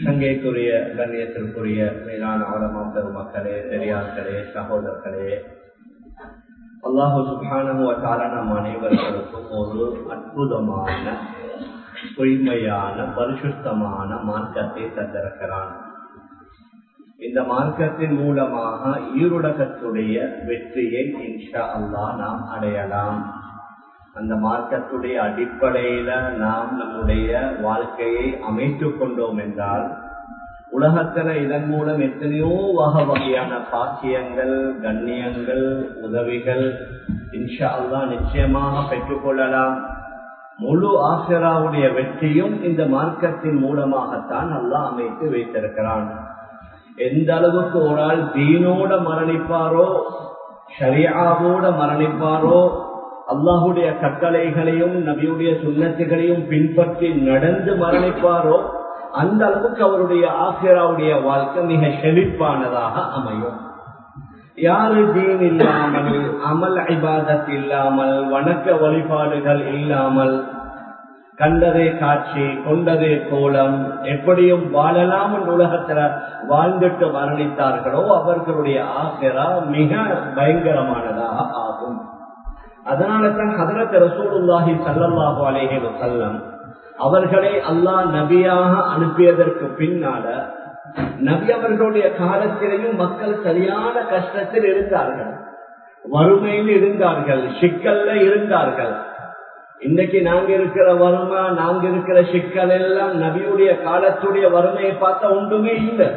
சங்கைக்குரிய கண்ணியத்திற்குரிய மேலான ஆழமா பெருமக்களே பெரியார்களே சகோதரர்களே அல்லாஹு சுபானுவத்தால நம் அனைவர்களுக்கும் ஒரு அற்புதமான தூய்மையான பரிசுத்தமான மார்க்கத்தை தந்திருக்கிறான் இந்த மார்க்கத்தின் மூலமாக ஈருலகத்துடைய வெற்றியை இன்ஷா அல்லா நாம் அடையலாம் அந்த மார்க்கத்துடைய அடிப்படையில நாம் நம்முடைய வாழ்க்கையை அமைத்துக் கொண்டோம் என்றால் உலகத்துல இதன் மூலம் எத்தனையோ வகை வகையான பாக்கியங்கள் கண்ணியங்கள் உதவிகள் இன்ஷா அல்லா நிச்சயமாக பெற்றுக்கொள்ளலாம் முழு ஆசிராவுடைய வெற்றியும் இந்த மார்க்கத்தின் மூலமாகத்தான் அல்லா அமைத்து வைத்திருக்கிறான் எந்த அளவுக்கு ஒரு ஆள் தீனோட மரணிப்பாரோ ஷரியாவோட மரணிப்பாரோ அல்லாஹுடைய கட்டளைகளையும் நபியுடைய சுண்ணத்துகளையும் பின்பற்றி நடந்து மரணிப்பாரோ அந்த அளவுக்கு அவருடைய ஆசிராவுடைய வாழ்க்கை மிக செழிப்பானதாக அமையும் யாரு தீன் இல்லாமல் அமல் ஐபாதத் இல்லாமல் வணக்க வழிபாடுகள் இல்லாமல் கண்டதே காட்சி கொண்டதே கோலம் எப்படியும் வாழலாம் உலகத்துல வாழ்ந்துட்டு மரணித்தார்களோ அவர்களுடைய ஆசிரா மிக பயங்கரமானதாக ஆகும் அதனால தான் ஹதரத் ரசூலுல்லாஹி சல்லல்லாஹு அலேஹி வசல்லம் அவர்களை அல்லாஹ் நபியாக அனுப்பியதற்கு பின்னால நபி அவர்களுடைய காலத்திலேயும் மக்கள் சரியான கஷ்டத்தில் இருந்தார்கள் வறுமையில் இருந்தார்கள் சிக்கல்ல இருந்தார்கள் இன்னைக்கு நாங்க இருக்கிற வறுமை நாங்க இருக்கிற சிக்கல் எல்லாம் நபியுடைய காலத்துடைய வறுமையை பார்த்தா ஒன்றுமே இல்லை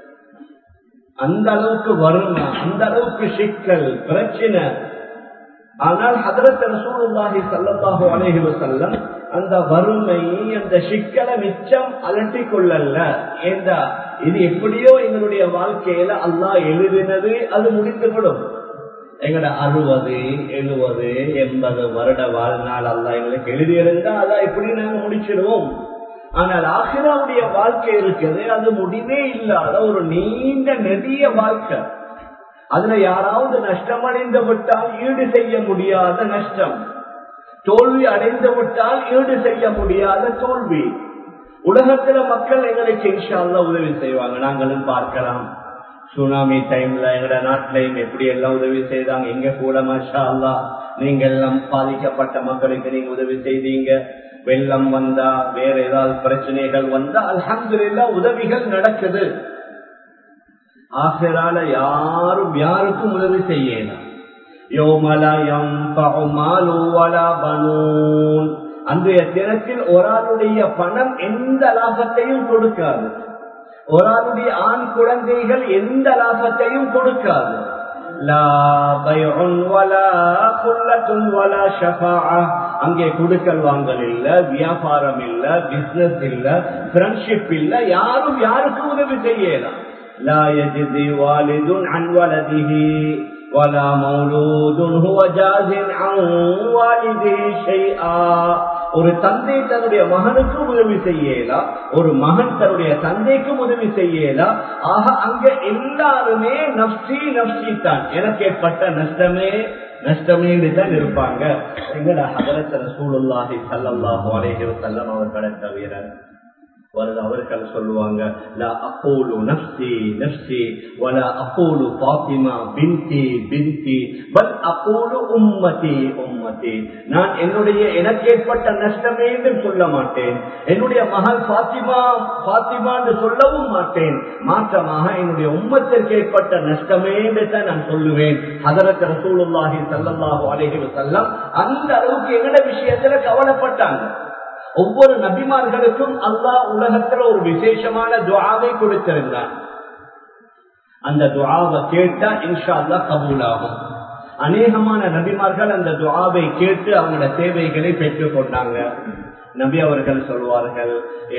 அந்த அளவுக்கு வறுமை அந்த அளவுக்கு சிக்கல் பிரச்சனை ஆனால் ஹதரத் ரசூலுல்லாஹி சல்லல்லாஹு அலைஹி வஸல்லம் அந்த வறுமை அந்த சிக்கலை மிச்சம் அலட்டி கொள்ளல ஏண்டா இது எப்படியோ எங்களுடைய வாழ்க்கையில அல்லாஹ் எழுதினது அது முடிந்துவிடும் எங்கட அறுபது எழுபது எண்பது வருட வாழ்நாள் அல்லா எங்களுக்கு எழுதியிருந்தா அதான் இப்படி நாங்க முடிச்சிடுவோம் ஆனால் ஆசிராவுடைய வாழ்க்கை இருக்குது அது முடிவே இல்லாத ஒரு நீண்ட நெடிய வாழ்க்கை அதுல யாராவது நஷ்டம் அடைந்து விட்டால் ஈடு செய்ய முடியாத நஷ்டம் தோல்வி அடைந்து விட்டால் ஈடு செய்ய முடியாத தோல்வி உலகத்துல மக்கள் எங்களுக்கு இன்ஷால்ல உதவி செய்வாங்க நாங்களும் பார்க்கலாம் சுனாமி டைம்ல எங்கட நாட்டிலையும் எப்படி எல்லாம் உதவி செய்தாங்க எங்க கூட மாஷா அல்லா நீங்க எல்லாம் பாதிக்கப்பட்ட மக்களுக்கு நீங்க உதவி செய்தீங்க வெள்ளம் வந்தா வேற ஏதாவது பிரச்சனைகள் வந்தா அலமதுல்லா உதவிகள் நடக்குது ஆசிரால யாரும் யாருக்கும் உதவி செய்யலாம் அன்றைய தினத்தில் ஒரு ஆளுடைய பணம் எந்த லாபத்தையும் கொடுக்காது ஒரு ஆளுடைய ஆண் குழந்தைகள் எந்த லாபத்தையும் கொடுக்காது அங்கே குடுக்கல் வாங்கல் இல்ல வியாபாரம் இல்ல பிசினஸ் இல்ல ஃப்ரெண்ட்ஷிப் இல்ல யாரும் யாருக்கும் உதவி செய்யலாம் لا يجزي والد عن ولده ولا مولود هو جاز عن والده شيئا ஒரு தந்தை தன்னுடைய மகனுக்கும் உதவி செய்யலா ஒரு மகன் தன்னுடைய தந்தைக்கும் உதவி செய்யலா ஆக அங்க எல்லாருமே நப்சி நப்சி தான் எனக்கு ஏற்பட்ட நஷ்டமே நஷ்டமே தான் இருப்பாங்க எங்கட ஹதரத் ரசூலுல்லாஹி ஸல்லல்லாஹு அலைஹி வஸல்லம் அவர்களை தவிர வருது அவர்கள் சொல்லுவாங்க லா அப்போலு நப்சி நப்சி வல அப்போலு பாத்திமா பின்தி பின்தி பல் அப்போலு உம்மதி உம்மதி நான் என்னுடைய எனக்கு ஏற்பட்ட நஷ்டமே என்று சொல்ல மாட்டேன் என்னுடைய மகள் பாத்திமா பாத்திமா என்று சொல்லவும் மாட்டேன் மாற்றமாக என்னுடைய உம்மத்திற்கு ஏற்பட்ட நஷ்டமே என்று தான் நான் சொல்லுவேன் அதற்கு ரசூலுல்லாஹி சல்லல்லாஹு அலைஹி வஸல்லம் அந்த அளவுக்கு எங்கட விஷயத்துல கவலைப்பட்டாங்க ஒவ்வொரு நபிமார்களுக்கும் அல்லாஹ் உலகத்துல ஒரு விசேஷமான துவாவை கொடுத்திருந்தான் அந்த துவாவை கேட்டா இன்ஷா அல்லா கபூல் ஆகும் அநேகமான நபிமார்கள் அந்த துவாவை கேட்டு அவங்களோட தேவைகளை பெற்றுக் கொண்டாங்க நபி அவர்கள் சொல்வார்கள்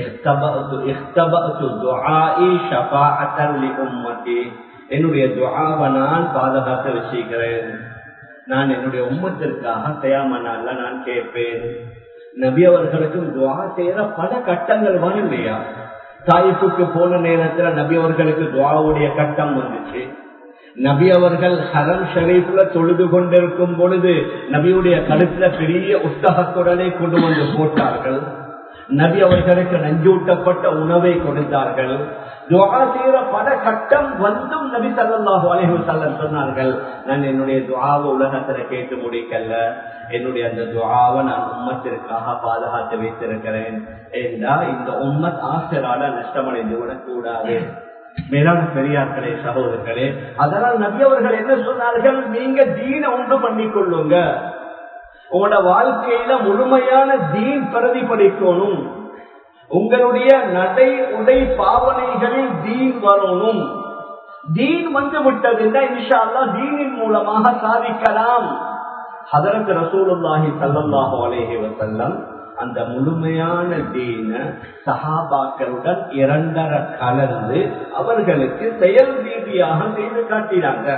என்னுடைய துவாவை நான் பாதுகாத்து வச்சுக்கிறேன் நான் என்னுடைய உம்மத்திற்காக தயாமனால நான் கேட்பேன் நபி அவர்களுக்கும் துவா செய்யற பல கட்டங்கள் வரும் இல்லையா தாயிப்புக்கு போன நேரத்துல நபி அவர்களுக்கு துவாவுடைய கட்டம் வந்துச்சு நபி அவர்கள் ஹரம் ஷரீஃப்ல தொழுது கொண்டிருக்கும் பொழுது நபியுடைய கழுத்துல பெரிய உத்தகத்துடனே கொண்டு வந்து போட்டார்கள் நபி அவர்களுக்கு நஞ்சூட்டப்பட்ட உணவை கொடுத்தார்கள் துவா செய்யற பல கட்டம் வந்தும் நபி சல்லாஹு அலைஹி வஸல்லம் சொன்னார்கள் நான் என்னுடைய துவாவை உலகத்துல கேட்டு முடிக்கல என்னுடைய அந்த துவாவை நான் உம்மத்திற்காக பாதுகாத்து வைத்திருக்கிறேன் என்றா இந்த உம்மத் ஆசிரால நஷ்டமடைந்து விடக்கூடாது மேலான பெரியார்களே சகோதரர்களே அதனால் நபி அவர்கள் என்ன சொன்னார்கள் நீங்க தீன உண்டு பண்ணிக் கொள்ளுங்க உங்களோட வாழ்க்கையில முழுமையான தீன் பிரதிபலிக்கணும் உங்களுடைய நடை உடை பாவனைகளில் தீன் வரணும் தீன் வந்து விட்டதுன்னா இன்ஷா அல்லா தீனின் மூலமாக சாதிக்கலாம் ஹதரத் ரசூலுல்லாஹி ஸல்லல்லாஹு அலைஹி வஸல்லம் அந்த முழுமையான தீன சஹாபாக்களுடன் இரண்டர கலந்து அவர்களுக்கு செயல் ரீதியாக செய்து காட்டினாங்க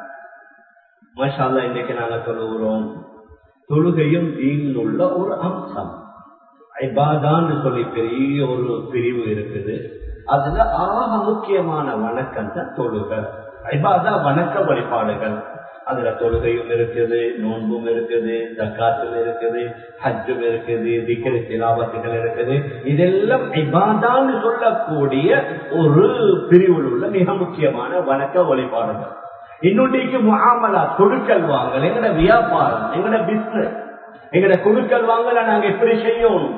மாஷால்லா இன்னைக்கு நாங்க சொல்லுகிறோம் தொழுகையும் தீனில் உள்ள ஒரு அம்சம் ஐபாதான்னு சொல்லி பெரிய ஒரு பிரிவு இருக்குது அதுல ஆக முக்கியமான வணக்கம் தான் தொழுகை ஐபாதா வணக்க வழிபாடுகள் அதுல தொழுகையும் இருக்குது நோன்பும் இருக்குது தக்காத்தும் இருக்குது ஹஜ்ஜும் இருக்குது திக்கரி திலாவத்துகள் இருக்குது இதெல்லாம் இபாதான்னு சொல்லக்கூடிய ஒரு பிரிவில் உள்ள மிக முக்கியமான வணக்க வழிபாடுகள் இன்னொன்றைக்கு முகாமலா கொடுக்கல் வாங்கல் எங்கட வியாபாரம் எங்கட பிசினஸ் எங்கட கொடுக்கல் வாங்கல நாங்க எப்படி செய்யணும்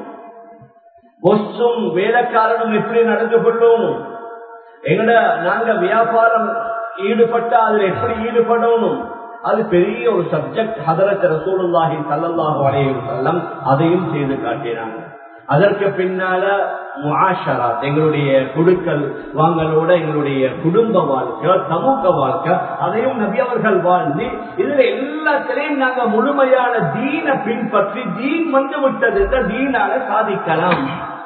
பொஸ்ஸும் வேலைக்காரனும் எப்படி நடந்து கொள்ளும் எங்கட நாங்க வியாபாரம் ஈடுபட்டா அதுல எப்படி ஈடுபடணும் அது பெரிய ஒரு சப்ஜெக்ட் ஹதரத் ரசூலுல்லாஹி சல்லல்லாஹு அலைஹி வஸல்லம் அதையும் செய்து காட்டினாங்க அதற்கு பின்னால முஆஷராத் எங்களுடைய குடுக்கல் வாங்கலோட எங்களுடைய குடும்ப வாழ்க்கை சமூக வாழ்க்கை அதையும் நபி அவர்கள் வாழ்ந்து இதுல எல்லாத்திலையும் நாங்க முழுமையான தீன பின்பற்றி தீன் வந்து விட்டது தீனால சாதிக்கலாம்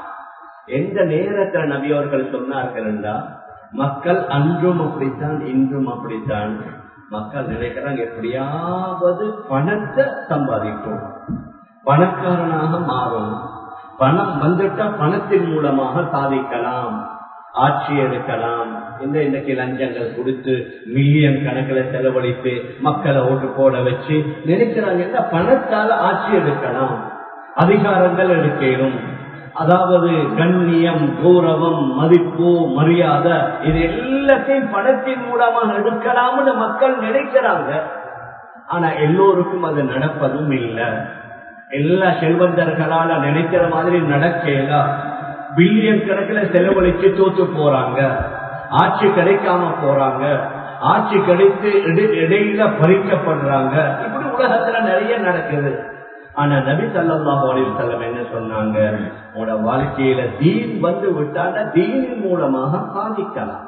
எந்த நேரத்துல நபி அவர்கள் சொன்னார்கள் என்றா மக்கள் அன்றும் அப்படித்தான் இன்றும் அப்படித்தான் மக்கள் நினைக்கிறாங்க எப்படியாவது பணத்தை சம்பாதிப்போம் பணக்காரனாக மாறும் பணம் வந்துட்டா பணத்தின் மூலமாக சாதிக்கலாம் ஆட்சி எடுக்கலாம் இந்த இன்னைக்கு லஞ்சங்கள் கொடுத்து மில்லியன் கணக்கில் செலவழித்து மக்களை ஓட்டு போட வச்சு நினைக்கிறாங்க பணத்தால ஆட்சி எடுக்கலாம் அதிகாரங்கள் எடுக்கணும் அதாவது கண்ணியம் கௌரவம் மதிப்பு மரியாதை இது எல்லாத்தையும் பணத்தின் மூலமாக எடுக்கலாம்னு மக்கள் நினைக்கிறாங்க ஆனா எல்லோருக்கும் அது நடப்பதும் இல்லை எல்லா செல்வந்தர்களால நினைக்கிற மாதிரி நடக்கல பில்லியன் கணக்கில் செலவழிச்சு தோத்து போறாங்க ஆட்சி கிடைக்காம போறாங்க ஆட்சி கிடைத்து இடையில பறிக்கப்படுறாங்க இப்படி உலகத்துல நிறைய நடக்குது ஆனா நபி சல்லாஹு அலி செல்லம் என்ன சொன்னாங்க உங்களோட வாழ்க்கையில தீன் வந்து விட்டால தீனின் மூலமாக சாதிக்கலாம்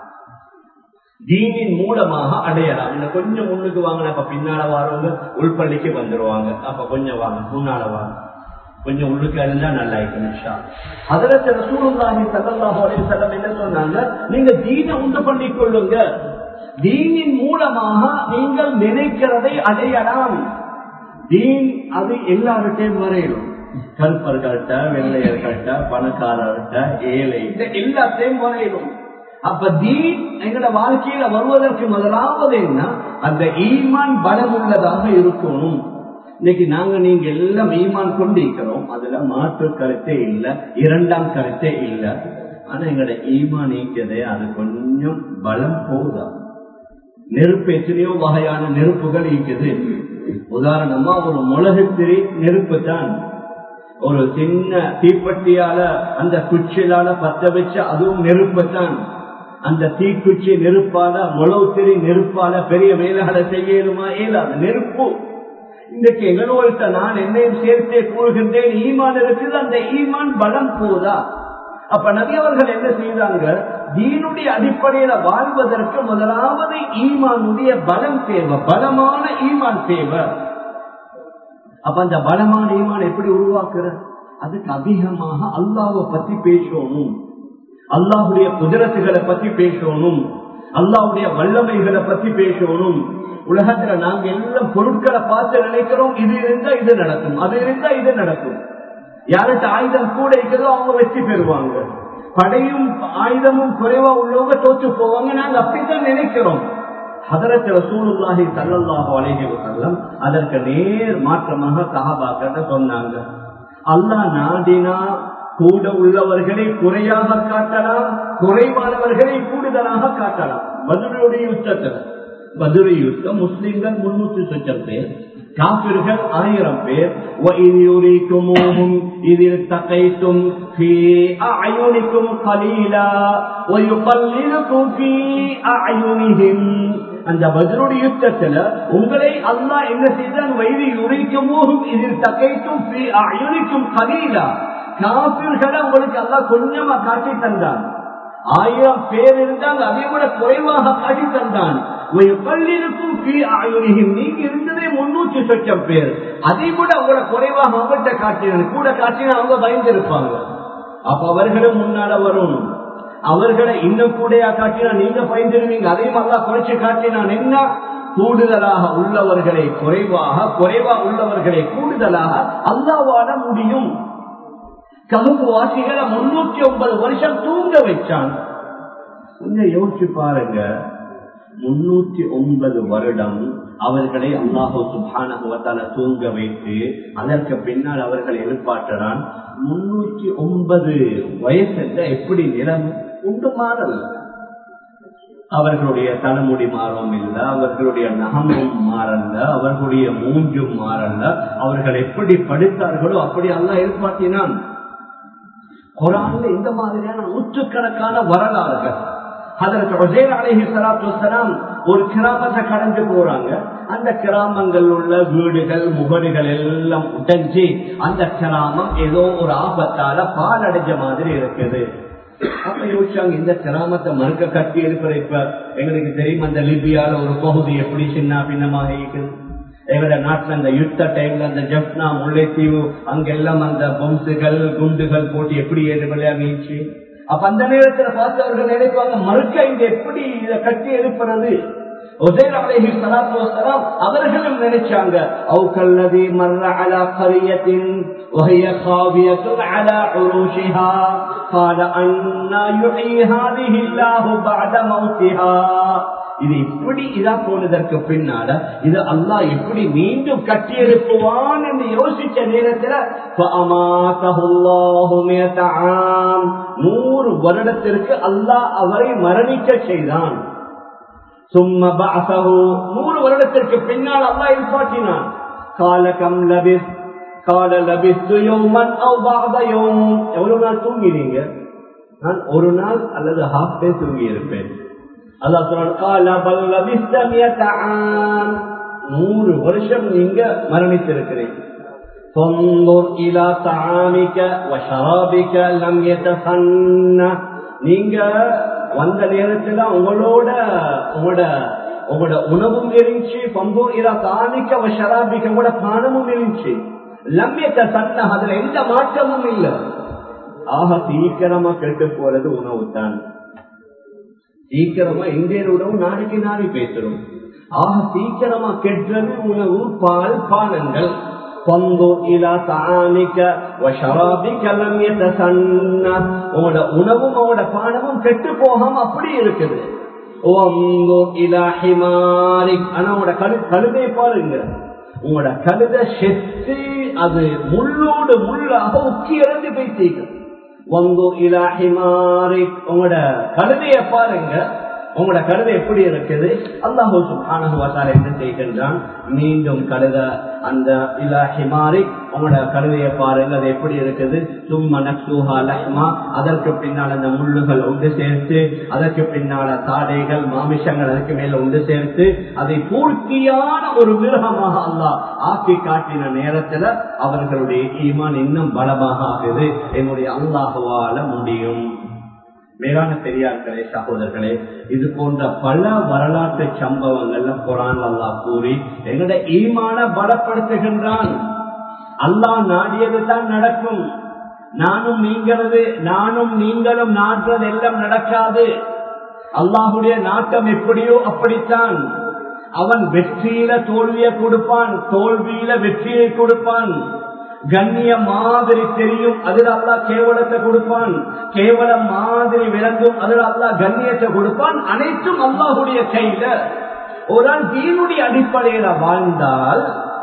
தீனின் மூலமாக அடையலாம் இந்த கொஞ்சம் முன்னுக்கு வாங்கின அப்ப பின்னால வாரவங்க உள்பள்ளிக்கு வந்துருவாங்க அப்ப கொஞ்சம் வாங்க முன்னால வாங்க கொஞ்சம் உள்ளுக்கு இருந்தா நல்லா இருக்கும் அதுல ரசூலுல்லாஹி ஸல்லல்லாஹு அலைஹி வஸல்லம் என்ன சொன்னாங்க நீங்க தீனை உண்டு பண்ணிக் கொள்ளுங்க தீனின் மூலமாக நீங்கள் நினைக்கிறதை அடையலாம் தீன் அது எல்லார்கிட்டையும் வரையணும் கருப்பர்கள்ட்ட வெள்ளையர்கள்ட்ட பணக்காரர்கிட்ட ஏழை எல்லாத்தையும் வரையணும் அப்ப தீன் எங்களோட வாழ்க்கையில வருவதற்கு முதலாவது என்ன அந்த ஈமான் பலம் உள்ளதாக இருக்கணும் இன்னைக்கு நாங்க நீங்க எல்லாம் ஈமான் கொண்டிருக்கிறோம் அதுல மாற்று கருத்தே இல்லை இரண்டாம் கருத்தே இல்லை ஆனா எங்களோட ஈமான் நீக்கதே அது கொஞ்சம் பலம் போதா நெருப்பு எத்தனையோ வகையான நெருப்புகள் இருக்குது உதாரணமா ஒரு முளகுத்திரி நெருப்பு தான் ஒரு சின்ன தீப்பெட்டியால அந்த குச்சியிலால பத்த வச்ச அதுவும் நெருப்பு தான் அந்த தீக்குச்சி நெருப்பால முளவுத்திரி நெருப்பால பெரிய வேலைகளை செய்யணுமா இயலாது நெருப்பு இன்றைக்கு எங்களோட நான் என்னையும் சேர்த்தே கூறுகின்றேன் ஈமான் இருக்குது அந்த ஈமான் பலம் போதா அப்ப நபியவர்கள் என்ன செய்தாங்க தீனுடைய அடிப்படையில வாழ்வதற்கு முதலாவது ஈமானுடைய பலம் தேவை பலமான ஈமான் தேவை அப்ப அந்த பலமான ஈமான் எப்படி உருவாக்குற அதுக்கு அதிகமாக அல்லாவை பத்தி பேசணும் அல்லாஹுடைய குதிரத்துகளை பத்தி பேசணும் அல்லாவுடைய வல்லமைகளை பத்தி பேசணும் உலகத்துல நாங்க எல்லாம் பொருட்களை பார்த்து நினைக்கிறோம் இது இருந்தா இது நடக்கும் அது இருந்தா இது நடக்கும் யாருக்கு ஆயுதம் கூட இருக்கிறதோ அவங்க வெற்றி பெறுவாங்க படையும் ஆயுதமும் குறைவா உள்ளவங்க தோற்று போவாங்க நாங்க அப்படித்தான் நினைக்கிறோம் அதற்கு ரசூலுல்லாஹி சல்லல்லாஹு அலைஹி வஸல்லம் அதற்கு நேர் மாற்றமாக சஹாபாக்கிட்ட சொன்னாங்க அல்லாஹ் நாடினா கூட உள்ளவர்களை குறையாக காட்டலாம் குறைவானவர்களை கூடுதலாக காட்டலாம் பதிலுடைய யுத்தத்தில் பதிலை யுத்தம் முஸ்லிம்கள் முன்னூத்தி சொச்சம் பேர் காப்பிர்கள் ஆயிரம் பேர் وَإِذْ يُرِيكُمُوهُمْ إِذِ الْتَقَيْتُمْ فِي أَعْيُنِكُمْ قَلِيلًا وَيُقَلِّلُكُمْ فِي أَعْيُنِهِمْ அந்த பதிலுடைய யுத்தத்துல உங்களை அல்லாஹ் என்ன செய்தான் வைதி யுரிக்குமோகும் இதில் தகைத்தும் அயுரிக்கும் கலீலா காப்பீர்களை உங்களுக்கு அல்லாஹ் கொஞ்சமா காட்டி தந்தான் ஆயிரம் பேர் இருந்தாங்க அதை விட குறைவாக காட்டி தந்தான் பள்ளிக்கும் நீங்க இருந்ததே முன்னூற்றி சொச்சம் பேர் அதை விட அவங்கள குறைவாக அவங்கள்ட்ட காட்டினாங்க கூட காட்டினா அவங்க பயந்து இருப்பாங்க அப்ப அவர்களும் முன்னால வரணும் அவர்களை இன்னும் கூடையா காட்டினா நீங்க பயந்துருவீங்க அதையும் அல்லா குறைச்சு காட்டினான் என்ன கூடுதலாக உள்ளவர்களை குறைவாக குறைவா உள்ளவர்களை கூடுதலாக அல்லாவாட முடியும் கமுகு வாசிகளை முன்னூத்தி ஒன்பது வருஷம் தூங்க வச்சான் கொஞ்சம் யோசிச்சு பாருங்க முன்னூத்தி ஒன்பது வருடம் அவர்களை அல்லாஹோ சுபானகுவத்தால தூங்க வைத்து அதற்கு பின்னால் அவர்கள் எழுப்பாட்டுறான் முன்னூத்தி ஒன்பது வயசுல எப்படி நிலம் உண்டு மாறல் அவர்களுடைய தலைமுடி மாறவும் இல்லை அவர்களுடைய நகமும் மாறல்ல அவர்களுடைய மூஞ்சும் மாறல்ல அவர்கள் எப்படி படித்தார்களோ அப்படி அல்ல ஏற்பாட்டினான் குரான்ல இந்த மாதிரியான நூற்றுக்கணக்கான வரலாறுகள் அதற்கு ஒசேர் அலஹி சலாத்து வசலாம் ஒரு கிராமத்தை கடந்து போறாங்க அந்த கிராமங்கள் உள்ள வீடுகள் முகடுகள் எல்லாம் உடைஞ்சு அந்த கிராமம் ஏதோ ஒரு ஆபத்தால பால் அடைஞ்ச மாதிரி இருக்குது அப்ப யோசிச்சாங்க இந்த கிராமத்தை மறுக்க கட்டி இருக்கிற இப்ப எங்களுக்கு தெரியும் அந்த லிபியால ஒரு பகுதி எப்படி சின்ன பின்னமாக இருக்குது எங்களோட நாட்டுல அந்த யுத்த டைம்ல அந்த ஜப்னா முல்லைத்தீவு அங்கெல்லாம் அந்த பொம்சுகள் குண்டுகள் போட்டு எப்படி ஏது விளையாடிச்சு அப்ப அந்த நேரத்துல பார்த்து அவர்கள் நினைப்பாங்க மறுக்க இங்க எப்படி இதை கட்டி எழுப்புறது அவர்களும் நினைச்சாங்க அவுக்கல்லதி மர்ற அலா கரியத்தின் وهي خاوية على عروشها قال أنا يحيي هذه الله بعد موتها இது இப்படி இதா போனதற்கு பின்னால இது அல்லாஹ் எப்படி மீண்டும் கட்டியெழுப்புவான் என்று யோசிச்ச நேரத்துல நூறு வருடத்திற்கு அல்லாஹ் அவரை மரணிக்க செய்தான் சும்மா நூறு வருடத்திற்கு பின்னால் அல்லாஹ் எழுப்பாட்டினான் காலகம் லபிஸ் கால லபிஸ் யோமன் எவ்வளவு நாள் தூங்கினீங்க நான் ஒரு நாள் அல்லது ஹாஃப் டே தூங்கி இருப்பேன் நூறு வருஷம் நீங்க மரணித்திருக்கிறீங்க நீங்க வந்த நேரத்துல உங்களோட உங்களோட உங்களோட உணவும் இருந்துச்சு பம்போ இதா தாமிக்க ஷராபிக்க உங்களோட பானமும் இருந்துச்சு லம்யத்தை சன்ன அதுல எந்த மாற்றமும் இல்லை ஆக சீக்கிரமா கெட்டு போறது உணவு தான் சீக்கிரமா இந்திய உணவு நாளைக்கு நாளை பேசுறோம் ஆக சீக்கிரமா கெட்டது உணவு பால் பானங்கள் உங்களோட உணவும் உங்களோட பானமும் கெட்டு போகாம அப்படி இருக்குது ஆனா உங்களோட கழு கழுதை பாருங்க உங்களோட கழுத செத்து அது முள்ளோடு முள்ளாக உக்கி இறந்து போயிட்டீங்க வந்தோ இலாஹிமாரி உங்களோட கழுதைய பாருங்க உங்களோட கழுதை எப்படி இருக்குது அல்லாஹூ சுபானகுவத்தால் என்ன செய்கின்றான் மீண்டும் கழுத அந்த இலாஹிமாரி உங்களோட கழுதைய பாருங்க அது எப்படி இருக்குது சும்மா நக்சூஹா லஹ்மா அதற்கு பின்னால் அந்த முள்ளுகள் ஒன்று சேர்த்து அதற்கு பின்னால தாடைகள் மாமிஷங்கள் அதுக்கு மேல ஒன்று சேர்த்து அதை பூர்த்தியான ஒரு மிருகமாக அல்லாஹ் ஆக்கி காட்டின நேரத்துல அவர்களுடைய ஈமான் இன்னும் பலமாக ஆகுது என்னுடைய அல்லாஹுவால முடியும் மேலான பெரியார்களே சகோதரர்களே இது போன்ற பல வரலாற்று சம்பவங்கள்ல குரான் அல்லா கூறி எங்களுடைய ஈமான பலப்படுத்துகின்றான் அல்லாஹ் நாடியது தான் நடக்கும் நானும் நீங்களது நானும் நீங்களும் நாடுறது எல்லாம் நடக்காது அல்லாஹுடைய நாட்டம் எப்படியோ அப்படித்தான் அவன் வெற்றியில தோல்வியை கொடுப்பான் தோல்வியில வெற்றியை கொடுப்பான் கண்ணிய மாதிரி தெரியும் அதில் அல்லா கேவலத்தை கொடுப்பான் கேவலம் மாதிரி விளங்கும் அதில் அல்லா கண்ணியத்தை கொடுப்பான் அனைத்தும் அல்லாஹுடைய கையில ஒரு ஆள் தீனுடைய அடிப்படையில வாழ்ந்தால்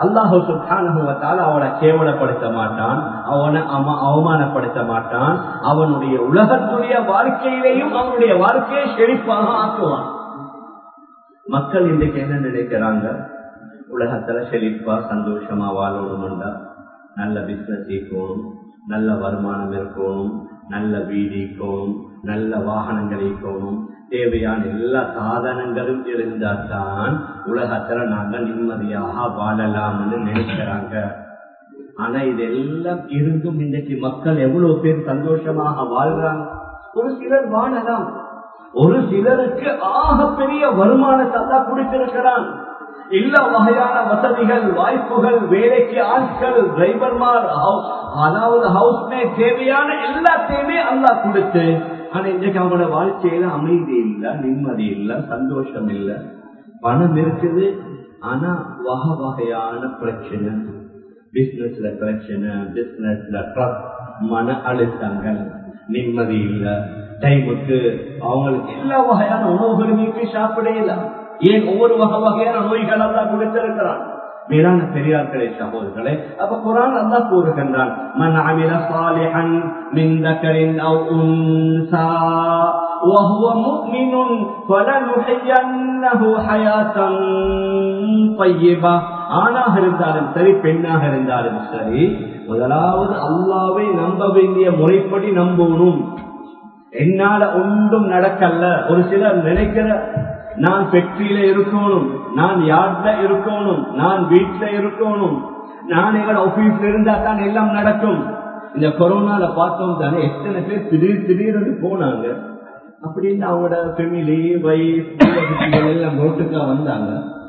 அல்லாஹு சுல்தானுவத்தால் அவனை கேவலப்படுத்த மாட்டான் அவனை அவமானப்படுத்த மாட்டான் அவனுடைய உலகத்துடைய வாழ்க்கையிலேயும் அவனுடைய வாழ்க்கையை செழிப்பாக ஆக்குவான் மக்கள் இன்றைக்கு என்ன நினைக்கிறாங்க உலகத்துல செழிப்பா சந்தோஷமா வாழணும்டா நல்ல பிசினஸ் இருக்கணும் நல்ல வருமானம் இருக்கணும் நல்ல வீடு இருக்கணும் நல்ல வாகனங்கள் இருக்கணும் தேவையான எல்லா சாதனங்களும் இருந்தால்தான் உலகத்துல நாங்க நிம்மதியாக வாழலாம்னு நினைக்கிறாங்க ஆனா இதெல்லாம் இருந்தும் இன்றைக்கு மக்கள் எவ்வளவு பேர் சந்தோஷமாக வாழ்றாங்க ஒரு சிலர் வாழலாம் ஒரு சிலருக்கு ஆக பெரிய வருமானத்தை தான் கொடுத்திருக்கிறான் எல்லா வகையான வசதிகள் வாய்ப்புகள் வேலைக்கு ஆட்கள் டிரைவர்மார் அதாவது ஹவுஸ்மே தேவையான எல்லாத்தையுமே அல்லா கொடுத்து ஆனா இன்றைக்கு அவங்களோட வாழ்க்கையில அமைதி இல்ல நிம்மதி இல்ல சந்தோஷம் இல்ல பணம் இருக்குது ஆனா வகை வகையான பிரச்சனை பிசினஸ்ல பிரச்சனை பிசினஸ்ல ட்ரஸ்ட் மன அழுத்தங்கள் நிம்மதி இல்ல டைமுக்கு அவங்களுக்கு எல்லா வகையான உணவுகளுமே சாப்பிடலாம் ஏன் ஒவ்வொரு வகை வகையான நோய்கள் எல்லாம் கொடுத்திருக்கிறான் மேலான பெரியார்களே சகோதரர்களே அப்ப குரான் அல்லா கூறுகின்றான் மன் அமில சாலிஹன் மின் தக்கரின் அவ் உன்சா وهو مؤمن فلنحيينه حياة طيبة ஆணாக இருந்தாலும் சரி பெண்ணாக இருந்தாலும் சரி முதலாவது அல்லாவை நம்ப வேண்டிய முறைப்படி நம்பணும் என்னால ஒன்றும் நடக்கல ஒரு சிலர் நினைக்கிற நான் ஃபேக்டரியில இருக்கணும் நான் யார்ட்ல இருக்கணும் நான் வீட்டுல இருக்கணும் நான் எங்கள் ஆபீஸ்ல இருந்தா தான் எல்லாம் நடக்கும் இந்த கொரோனால பார்த்தோம் தானே எத்தனை பேர் திடீர் திடீர்னு போனாங்க அப்படின்னு அவங்களோட ஃபெமிலி வைஃப் எல்லாம் ரோட்டுக்கா வந்தாங்க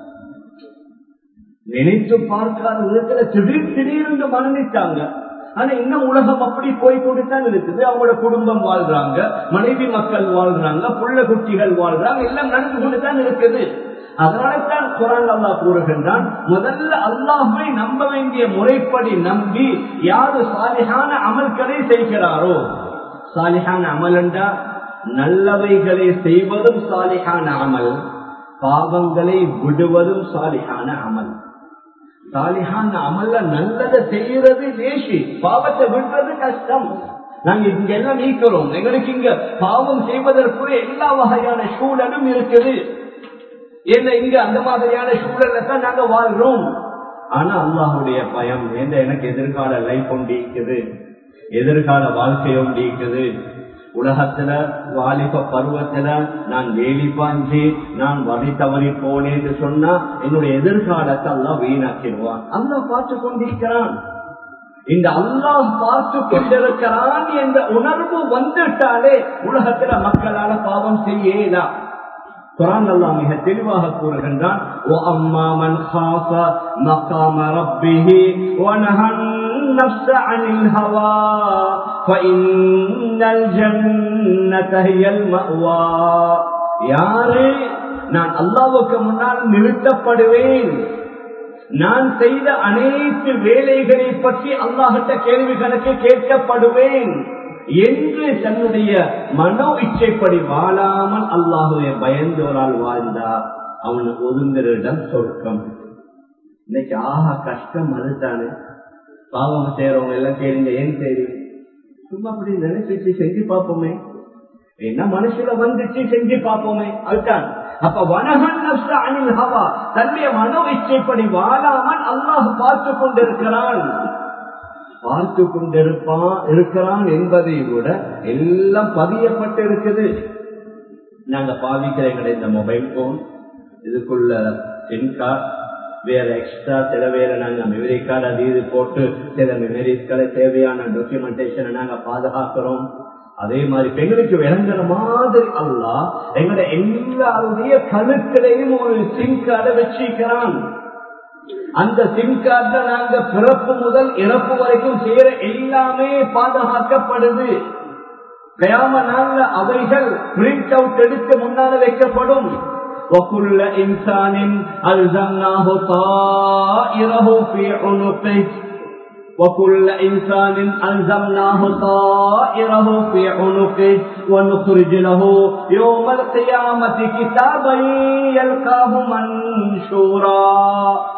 நினைத்து பார்க்காத விதத்துல திடீர் திடீர்னு மரணித்தாங்க ஆனா இன்னும் உலகம் அப்படி போய் கொண்டுதான் இருக்குது அவங்களோட குடும்பம் வாழ்றாங்க மனைவி மக்கள் வாழ்றாங்க புள்ள குட்டிகள் வாழ்றாங்க எல்லாம் நடந்து கொண்டுதான் இருக்குது அதனால்தான் குரான் அல்லா கூறுகின்றான் முதல்ல அல்லாஹை நம்ப வேண்டிய முறைப்படி நம்பி யாரு சாலிகான அமல்களை செய்கிறாரோ சாலிகான அமல் என்றா நல்லவைகளை செய்வதும் சாலிகான அமல் பாவங்களை விடுவதும் சாலிகான அமல் சாலிஹான அமல்ல நல்லதை செய்யறது லேசி பாவத்தை விடுறது கஷ்டம் நாங்க இங்க எல்லாம் நீக்கிறோம் எங்களுக்கு இங்க பாவம் செய்வதற்குரிய எல்லா வகையான சூழலும் இருக்குது என்ன இங்க அந்த மாதிரியான சூழல்ல தான் நாங்க வாழ்றோம் ஆனா அல்லாஹுடைய பயம் எந்த எனக்கு எதிர்கால லைஃப் ஒன்று இருக்குது எதிர்கால வாழ்க்கை ஒன்று இருக்குது உலகத்துல வாலிப பருவத்துல நான் வேலி பாஞ்சி நான் வழி தவறி போனேன்னு சொன்னா என்னுடைய எதிர்காலத்தை எல்லாம் வீணாக்கிடுவான் அல்லா பார்த்து கொண்டிருக்கிறான் இந்த அல்லாஹ் பார்த்து கொண்டிருக்கிறான் என்ற உணர்வு வந்துட்டாலே உலகத்துல மக்களால பாவம் செய்யலாம் குரான் அல்லா மிக தெளிவாக கூறுகின்றான் ஓ அம்மா மன் خاف مقام ربه ونهى النفس عن الهوى فإن الجنة هي المأوى யாரு நான் அல்லாவுக்கு முன்னால் நிறுத்தப்படுவேன் நான் செய்த அனைத்து வேலைகளை பற்றி அல்லாஹிட்ட கேள்வி கணக்கு கேட்கப்படுவேன் என்று தன்னுடைய மனோ இச்சைப்படி வாழாமல் அல்லாஹுவை பயந்தோரால் வாழ்ந்தார் அவனுக்கு ஒதுங்குற இடம் சொர்க்கம் இன்னைக்கு ஆஹா கஷ்டம் அதுதானே பாவம் செய்யறவங்க எல்லாம் கேளுங்க ஏன் செய்றீங்க சும்மா அப்படி நினைச்சிச்சு செஞ்சு பார்ப்போமே என்ன மனசுல வந்துச்சு செஞ்சு பார்ப்போமே அதுதான் அப்ப வனகன் அனில் ஹவா தன்னுடைய மனோ இச்சைப்படி வாழாமல் அல்லாஹ் பார்த்து கொண்டிருக்கிறான் பார்த்து கொண்டிருப்பான் இருக்கிறான் என்பதை விட எல்லாம் பதியப்பட்டு இருக்குது நாங்க பாவிக்கிற எங்களை இந்த மொபைல் போன் இதுக்குள்ள சிம் கார்டு வேற எக்ஸ்ட்ரா சில வேற நாங்க மெமரி கார்டு அது இது போட்டு சில மெமரிஸ்களை தேவையான டாக்குமெண்டேஷனை நாங்க பாதுகாக்கிறோம் அதே மாதிரி பெண்களுக்கு விளங்குற மாதிரி அல்ல எங்களுடைய எல்லாருடைய கழுத்திலையும் ஒரு சிம் கார்டை வச்சிருக்கிறான் அந்த சிம் கார்ட நாங்க பிறப்பு முதல் இறப்பு வரைக்கும் செய்யற எல்லாமே பாதுகாக்கப்படுது கயாம நாள்ல அவைகள் பிரிண்ட் அவுட் எடுத்து முன்னால வைக்கப்படும் وكل إنسان ألزمناه طائره في عنقه وكل إنسان ألزمناه طائره في عنقه ونخرج له يوم القيامة كتابا يلقاه منشورا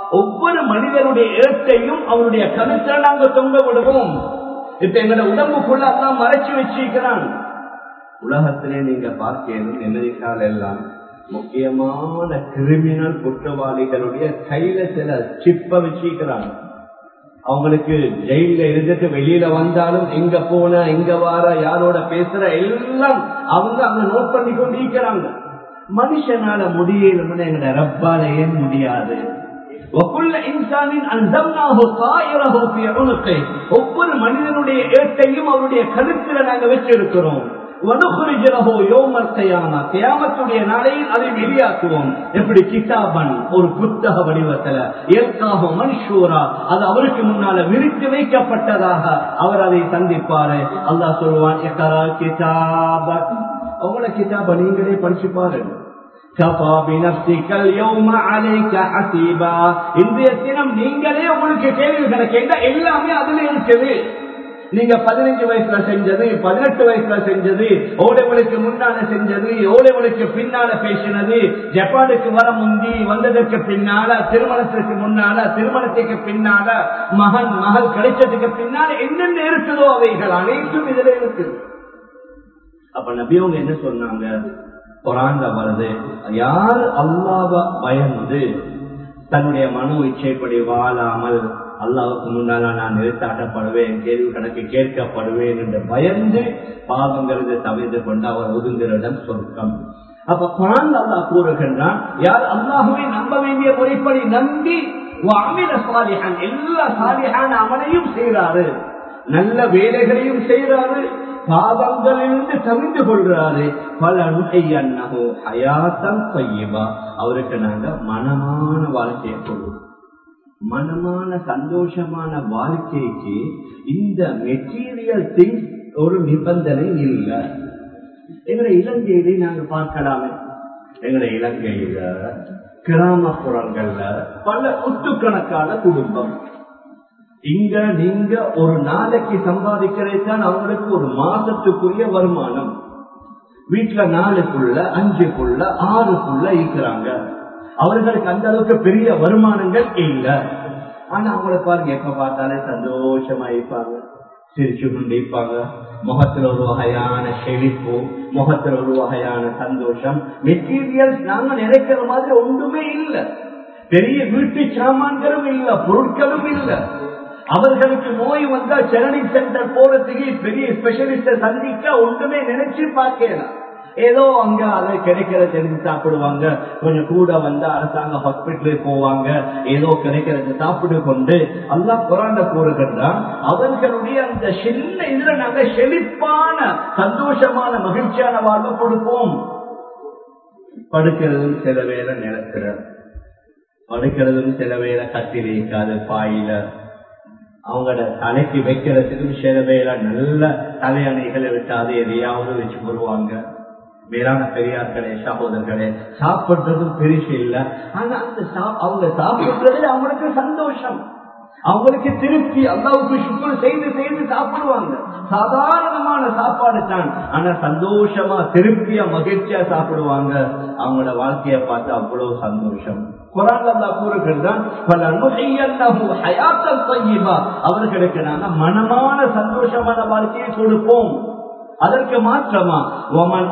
ஒவ்வொரு மனிதனுடைய ஏற்றையும் அவருடைய கருத்தை நாங்க தொங்க விடுவோம் இப்ப எங்களோட உடம்புக்குள்ள எல்லாம் மறைச்சு வச்சிருக்கிறான் உலகத்திலே நீங்க பார்க்கணும் அமெரிக்கால எல்லாம் முக்கியமான கிரிமினல் குற்றவாளிகளுடைய கையில சில சிப்ப வச்சிருக்கிறாங்க அவங்களுக்கு ஜெயில இருந்துட்டு வெளியில வந்தாலும் எங்க போன எங்க வார யாரோட பேசுற எல்லாம் அவங்க அங்க நோட் பண்ணி கொண்டு இருக்கிறாங்க மனுஷனால முடியலன்னு எங்க ரப்பால ஏன் முடியாது ஒவ்வொரு மனிதனுடைய ஏட்டையும் அவருடைய கருத்துல நாங்க வச்சிருக்கிறோம் கியாமத்துடைய நாளையில் அதை வெளியாக்குவோம் எப்படி கிதாபன் ஒரு புத்தக வடிவத்துல ஏற்காக மனுஷூரா அது அவருக்கு முன்னால விரித்து வைக்கப்பட்டதாக அவர் அதை சந்திப்பாரு அல்லா சொல்லுவான் கிதாபன் அவங்கள கிதாப நீங்களே படிச்சு பாருங்க இன்றைய தினம் நீங்களே உங்களுக்கு கேள்வி கேட்டா எல்லாமே அதுல இருக்குது நீங்க பதினஞ்சு வயசுல செஞ்சது பதினெட்டு வயசுல செஞ்சது ஓலைவனுக்கு முன்னால செஞ்சது ஓலைவனுக்கு பின்னால பேசினது ஜப்பானுக்கு வர முந்தி வந்ததற்கு பின்னால திருமணத்திற்கு முன்னால திருமணத்துக்கு பின்னால மகன் மகள் கிடைச்சதுக்கு பின்னால என்னென்ன இருக்குதோ அவைகள் அனைத்தும் இதுல இருக்குது அப்ப நபியவங்க என்ன சொன்னாங்க குரான்ல வருது யார் அல்லாவ பயந்து தன்னுடைய மனு இச்சைப்படி வாழாமல் அல்லாவுக்கு முன்னால நான் நிறுத்தாட்டப்படுவேன் கேள்வி கணக்கு கேட்கப்படுவேன் என்று பயந்து பாவங்கிறது தவிர்த்து கொண்டு அவர் ஒதுங்கிறிடம் சொர்க்கம் அப்ப குரான் அல்லா கூறுகின்றான் யார் அல்லாஹுவை நம்ப வேண்டிய முறைப்படி நம்பி அமில சாலிஹான் எல்லா சாலிஹான அமலையும் செய்யறாரு நல்ல வேலைகளையும் செய்யறாரு பாவங்களிலிருந்து தவிர்த்து கொள்றாரு பல நுகையன்னகோ ஹயாத்தம் பையபா அவருக்கு நாங்க மனமான வாழ்க்கையை கொள்வோம் மனமான சந்தோஷமான வாழ்க்கைக்கு இந்த மெட்டீரியல் திங்ஸ் ஒரு நிபந்தனை இல்லை எங்களை இலங்கையிலே நாங்க பார்க்கலாமே எங்களை இலங்கையில கிராமப்புறங்கள்ல பல நூற்றுக்கணக்கான குடும்பம் இங்க நீங்க ஒரு நாளைக்கு சம்பாதிக்கிறதான் அவங்களுக்கு ஒரு மாசத்துக்குரிய வருமானம் வீட்டுல நாலுக்குள்ள அஞ்சுக்குள்ள ஆறுக்குள்ள இருக்கிறாங்க அவர்களுக்கு அந்த அளவுக்கு பெரிய வருமானங்கள் இல்ல ஆனா அவங்கள பாருங்க எப்ப பார்த்தாலே சந்தோஷமா இருப்பாங்க சிரிச்சு கொண்டு இருப்பாங்க முகத்துல ஒரு வகையான செழிப்பு முகத்துல ஒரு வகையான சந்தோஷம் மெட்டீரியல்ஸ் நாங்க நினைக்கிற மாதிரி ஒன்றுமே இல்லை பெரிய வீட்டு சாமான்களும் இல்ல பொருட்களும் இல்ல அவர்களுக்கு நோய் வந்தா செரடி சென்டர் போறதுக்கு பெரிய ஸ்பெஷலிஸ்ட சந்திக்க ஒன்றுமே நினைச்சு பார்க்கலாம் ஏதோ அங்க அதை கிடைக்கிற தெரிஞ்சு சாப்பிடுவாங்க கொஞ்சம் கூட வந்தா அரசாங்க ஹாஸ்பிட்டலுக்கு போவாங்க ஏதோ கிடைக்கிறது சாப்பிட்டு கொண்டு அல்லா குரான்ல கூறுகின்றான் அவர்களுடைய அந்த சின்ன இதுல நாங்க செழிப்பான சந்தோஷமான மகிழ்ச்சியான வாழ்வு கொடுப்போம் படுக்கிறதும் சில வேலை நிலத்துல படுக்கிறதும் சில வேலை கத்திரிக்காது பாயில அவங்களோட தலைக்கு வைக்கிறதுக்கும் சில வேலை நல்ல தலையணைகளை விட்டாது எதையாவது வச்சு போடுவாங்க மேலான பெரியார்களே சகோதரர்களே சாப்பிடுறதும் பெருசு இல்லை ஆனா அந்த அவங்க சாப்பிடுறது அவங்களுக்கு சந்தோஷம் அவங்களுக்கு திருப்தி அல்லாவுக்கு சுக்குள் செய்து செய்து சாப்பிடுவாங்க சாதாரணமான சாப்பாடு தான் ஆனா சந்தோஷமா திருப்தியா மகிழ்ச்சியா சாப்பிடுவாங்க அவங்களோட வாழ்க்கைய பார்த்து அவ்வளவு சந்தோஷம் அவர்களுக்கு நாங்க மனமான சந்தோஷமான வாழ்க்கையை கொடுப்போம் அதற்கு மாற்றமா ஒமன்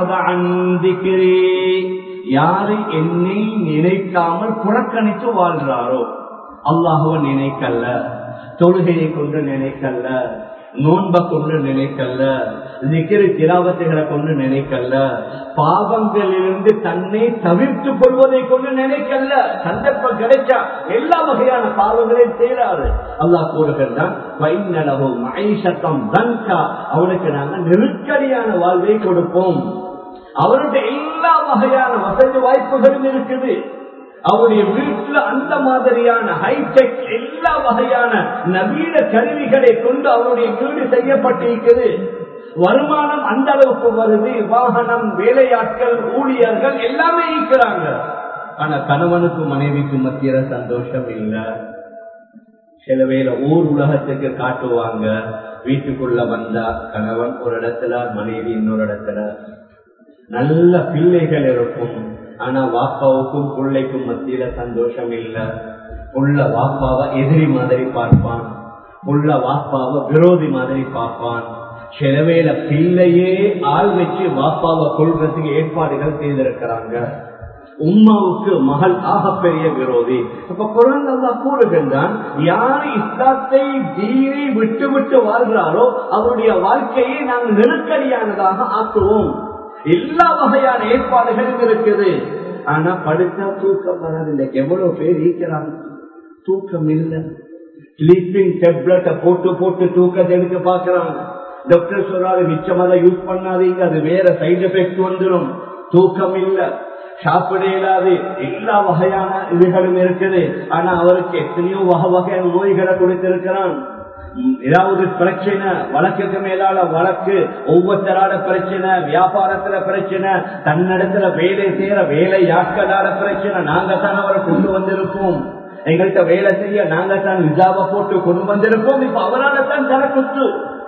யாரு என்னை நினைக்காமல் புறக்கணித்து வாழ்றாரோ அல்லாஹுவ நினைக்கல்ல தொழுகையை கொண்டு நினைக்கல்ல நோன்ப கொண்டு நினைக்கல்ல நிக்கிற திராவத்தைகளை கொண்டு நினைக்கல்ல பாவங்களிலிருந்து தன்னை தவிர்த்து கொள்வதை கொண்டு நினைக்கல்ல சந்தர்ப்பம் கிடைச்சா எல்லா வகையான பாவங்களையும் செய்யறாரு அல்லாஹ் கூறுகின்றான் அவனுக்கு நாங்க நெருக்கடியான வாழ்வை கொடுப்போம் அவருடைய எல்லா வகையான வசதி வாய்ப்புகளும் இருக்குது அவருடைய வீட்டுல அந்த மாதிரியான ஹைடெக் எல்லா வகையான நவீன கருவிகளை கொண்டு அவருடைய வீடு செய்யப்பட்டிருக்குது வருமானம் அந்த அளவுக்கு வருது வாகனம் வேலையாட்கள் ஊழியர்கள் எல்லாமே இருக்கிறாங்க ஆனா கணவனுக்கும் மனைவிக்கும் மத்தியில சந்தோஷம் இல்லை சில வேலை ஊர் உலகத்துக்கு காட்டுவாங்க வீட்டுக்குள்ள வந்தா கணவன் ஒரு இடத்துல மனைவி இன்னொரு இடத்துல நல்ல பிள்ளைகள் இருக்கும் ஆனா வாப்பாவுக்கும் பிள்ளைக்கும் மத்தியில சந்தோஷம் இல்ல உள்ள வாப்பாவை எதிரி மாதிரி பார்ப்பான் உள்ள வாப்பாவை விரோதி மாதிரி பார்ப்பான் சிலவேல பிள்ளையே ஆள் வச்சு வாப்பாவை கொள்றதுக்கு ஏற்பாடுகள் செய்திருக்கிறாங்க உம்மாவுக்கு மகள் ஆகப்பெரிய விரோதி அப்ப குரான் அல்லா கூறுகின்றான் யார் இஸ்லாத்தை தீரை விட்டு விட்டு வாழ்கிறாரோ அவருடைய வாழ்க்கையை நாங்கள் நெருக்கடியானதாக ஆக்குவோம் எல்லா வகையான ஏற்பாடுகளும் இருக்குது ஆனா படுத்தா தூக்கம் வராது இன்னைக்கு எவ்வளவு பேர் ஈக்கிறாங்க தூக்கம் இல்லை ஸ்லீப்பிங் டெப்லெட்டை போட்டு போட்டு தூக்கத்தை எடுக்க பாக்குறாங்க டாக்டர் சொல்றாரு மிச்சமாக யூஸ் பண்ணாதீங்க அது வேற சைடு எஃபெக்ட் வந்துடும் தூக்கம் இல்ல சாப்பிட இயலாது எல்லா வகையான இதுகளும் இருக்குது ஆனா அவருக்கு எத்தனையோ வகை வகையான நோய்களை கொடுத்திருக்கிறான் ஏதாவது பிரச்சனை வழக்குக்கு மேலால வழக்கு ஒவ்வொருத்தரால பிரச்சனை வியாபாரத்துல பிரச்சனை தன்னிடத்துல வேலை செய்யற வேலை யாட்களால பிரச்சனை நாங்க தான் அவரை கொண்டு வந்திருப்போம் எங்கள்கிட்ட வேலை செய்ய நாங்க தான் விசாவை போட்டு கொண்டு வந்திருப்போம் இப்ப அவரால் தான் தரக்குத்து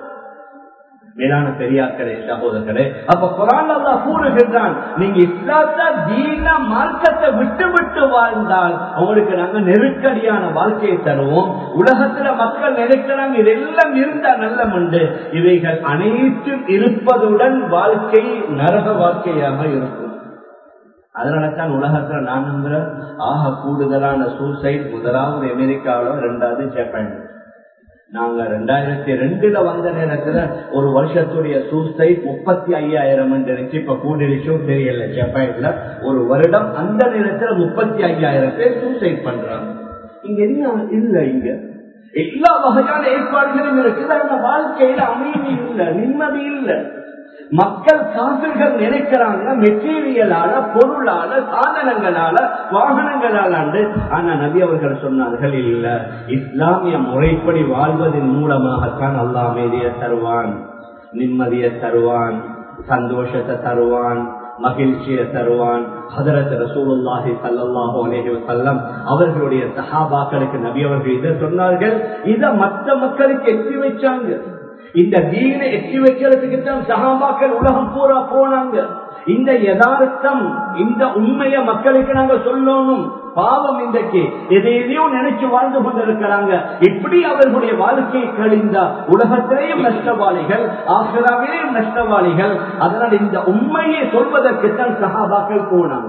மேலான பெரியாக்களே சகோதரர்களே அப்ப குரான் அல்லா கூறுகின்றான் நீங்க இஸ்லாத்தா தீன மார்க்கத்தை விட்டு விட்டு வாழ்ந்தால் அவங்களுக்கு நாங்க நெருக்கடியான வாழ்க்கையை தருவோம் உலகத்துல மக்கள் நினைக்கிறாங்க இதெல்லாம் இருந்தா நல்ல உண்டு இவைகள் அனைத்தும் இருப்பதுடன் வாழ்க்கை நரக வாழ்க்கையாக இருக்கும் அதனாலதான் உலகத்துல நான் நம்புறேன் ஆக கூடுதலான சூசைட் முதலாவது அமெரிக்காவில ரெண்டாவது ஜப்பான் நாங்க ரெண்டாயிரத்தி ரெண்டுல வந்த நேரத்துல ஒரு வருஷத்துடைய சூசைட் முப்பத்தி ஐயாயிரம் இருந்துச்சு இப்ப கூடிருச்சும் தெரியல ஜப்பான்ல ஒரு வருடம் அந்த நேரத்துல முப்பத்தி ஐயாயிரம் பேர் சூசைட் பண்றாங்க இங்க என்ன இல்ல இங்க எல்லா வகையான ஏற்பாடுகளும் இருக்குது அந்த வாழ்க்கையில அமைதி இல்ல நிம்மதி இல்ல மக்கள் காசுகள் நினைக்கிறாங்க மெட்டீரியலால பொருளால சாதனங்களால வாகனங்களால ஆனா நபி அவர்கள் சொன்னார்கள் இல்ல இஸ்லாமிய முறைப்படி வாழ்வதன் மூலமாகத்தான் அல்லா அமைதியை தருவான் நிம்மதியை தருவான் சந்தோஷத்தை தருவான் மகிழ்ச்சியை தருவான் ஹதரத் ரசூலுல்லாஹி சல்லாஹூ அலேஹி வசல்லம் அவர்களுடைய சஹாபாக்களுக்கு நபி அவர்கள் இதை சொன்னார்கள் இதை மற்ற மக்களுக்கு எட்டி வச்சாங்க இந்த தீனை எட்டி வைக்கிறதுக்கு தான் சகாபாக்கள் உலகம் பூரா போனாங்க இந்த யதார்த்தம் இந்த உண்மைய மக்களுக்கு நாங்க சொல்லணும் பாவம் இன்றைக்கு எதையோ நினைச்சு வாழ்ந்து கொண்டிருக்கிறாங்க இப்படி அவர்களுடைய வாழ்க்கையை கழிந்தா உலகத்திலேயும் நஷ்டவாளிகள் ஆசிராவிலேயும் நஷ்டவாளிகள் அதனால் இந்த உண்மையை சொல்வதற்குத்தான் சகாபாக்கள் போனாங்க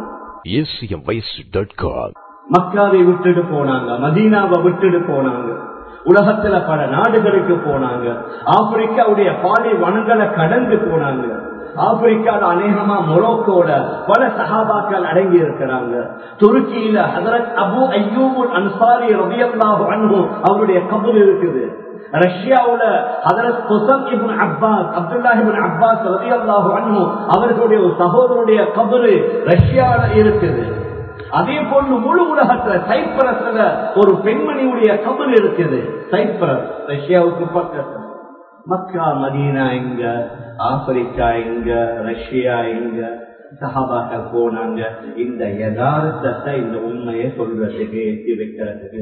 மக்காவை விட்டுட்டு போனாங்க மதீனாவை விட்டுட்டு போனாங்க உலகத்துல பல நாடுகளுக்கு போனாங்க ஆப்பிரிக்காவுடைய பாலை வனங்களை கடந்து போனாங்க ஆப்பிரிக்கால அநேகமா மொரோக்கோட பல சகாபாக்கள் அடங்கி இருக்கிறாங்க துருக்கியில ஹதரத் அபு ஐயூபுல் அன்சாரி ரபியல்லாஹு அன்ஹு அவருடைய கபூர் இருக்குது ரஷ்யாவுல ஹதரத் ஹுசன் இப்னு அப்பாஸ் அப்துல்லாஹிபின் அப்பாஸ் ரபியல்லாஹு அன்ஹு அவர்களுடைய ஒரு சகோதரனுடைய கபரு ரஷ்யால இருக்குது அதே போன்று முழு உலகத்துல சைப்ரஸ்ல ஒரு பெண்மணியுடைய கபல் இருக்குது சைப்ரஸ் ரஷ்யாவுக்கு பக்கத்துல மக்கா மதீனா எங்க ஆப்பிரிக்கா எங்க ரஷ்யா எங்க சஹாபாக்கள் போனாங்க இந்த யதார்த்தத்தை இந்த உண்மையை சொல்றதுக்கு எத்தி வைக்கிறதுக்கு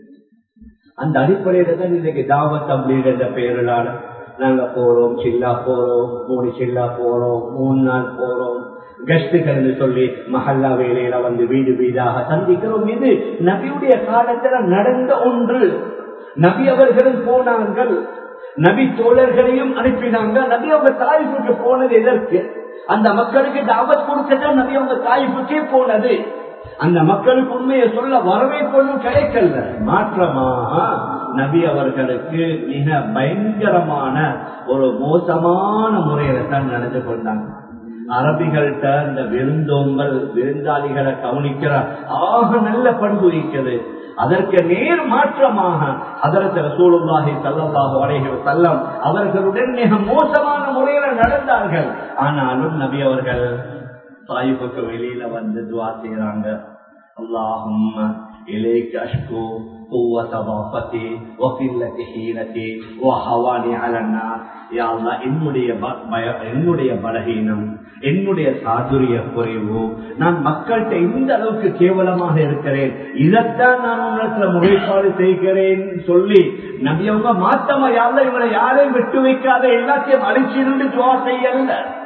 அந்த அடிப்படையில தான் இன்னைக்கு தாவத் தப்லீக் என்ற பெயரிலான நாங்க போறோம் சில்லா போறோம் மூணு சில்லா போறோம் மூணு நாள் போறோம் கஷ்டுகள் சொல்லி மஹல்லா வேலையில வந்து வீடு வீடாக சந்திக்கிறோம் இது நபியுடைய காலத்துல நடந்த ஒன்று நபி அவர்களும் போனார்கள் நபி தோழர்களையும் அனுப்பினாங்க நபி அவங்க தாய்ப்புக்கு போனது எதற்கு அந்த மக்களுக்கு தாவத் கொடுக்கத்தான் நபி அவங்க தாய்ப்புக்கே போனது அந்த மக்களுக்கு உண்மையை சொல்ல வரவேற்பொழுதும் கிடைக்கல மாற்றமாக நபி அவர்களுக்கு மிக பயங்கரமான ஒரு மோசமான முறையில தான் நடந்து கொண்டாங்க அரபிகள்கிட்ட இந்த விருந்தோம்பல் விருந்தாளிகளை கவனிக்கிற ஆக நல்ல பண்பு இருக்கிறது அதற்கு நேர் மாற்றமாக அதற்கு ரசூலுல்லாஹி சல்லல்லாஹு அலைஹி வஸல்லம் அவர்களுடன் மிக மோசமான முறையில நடந்தார்கள் ஆனாலும் நபி அவர்கள் தாயிப்புக்கு வெளியில வந்து துவா செய்யறாங்க அல்லாஹும் இலைக்கு அஷ்கு قوة ضعفتي وقلة حيلتي وحواني على النار يا الله என்னுடைய என்னுடைய பலகீனம் என்னுடைய சாதுரிய குறைவு நான் மக்கள்கிட்ட இந்த அளவுக்கு கேவலமாக இருக்கிறேன் இதைத்தான் நான் உன்னத்துல முறைப்பாடு செய்கிறேன் சொல்லி நபி அவங்க மாத்தமா யாரும் இவங்களை யாரையும் விட்டு வைக்காத எல்லாத்தையும் அழிச்சிருந்து துவா செய்யல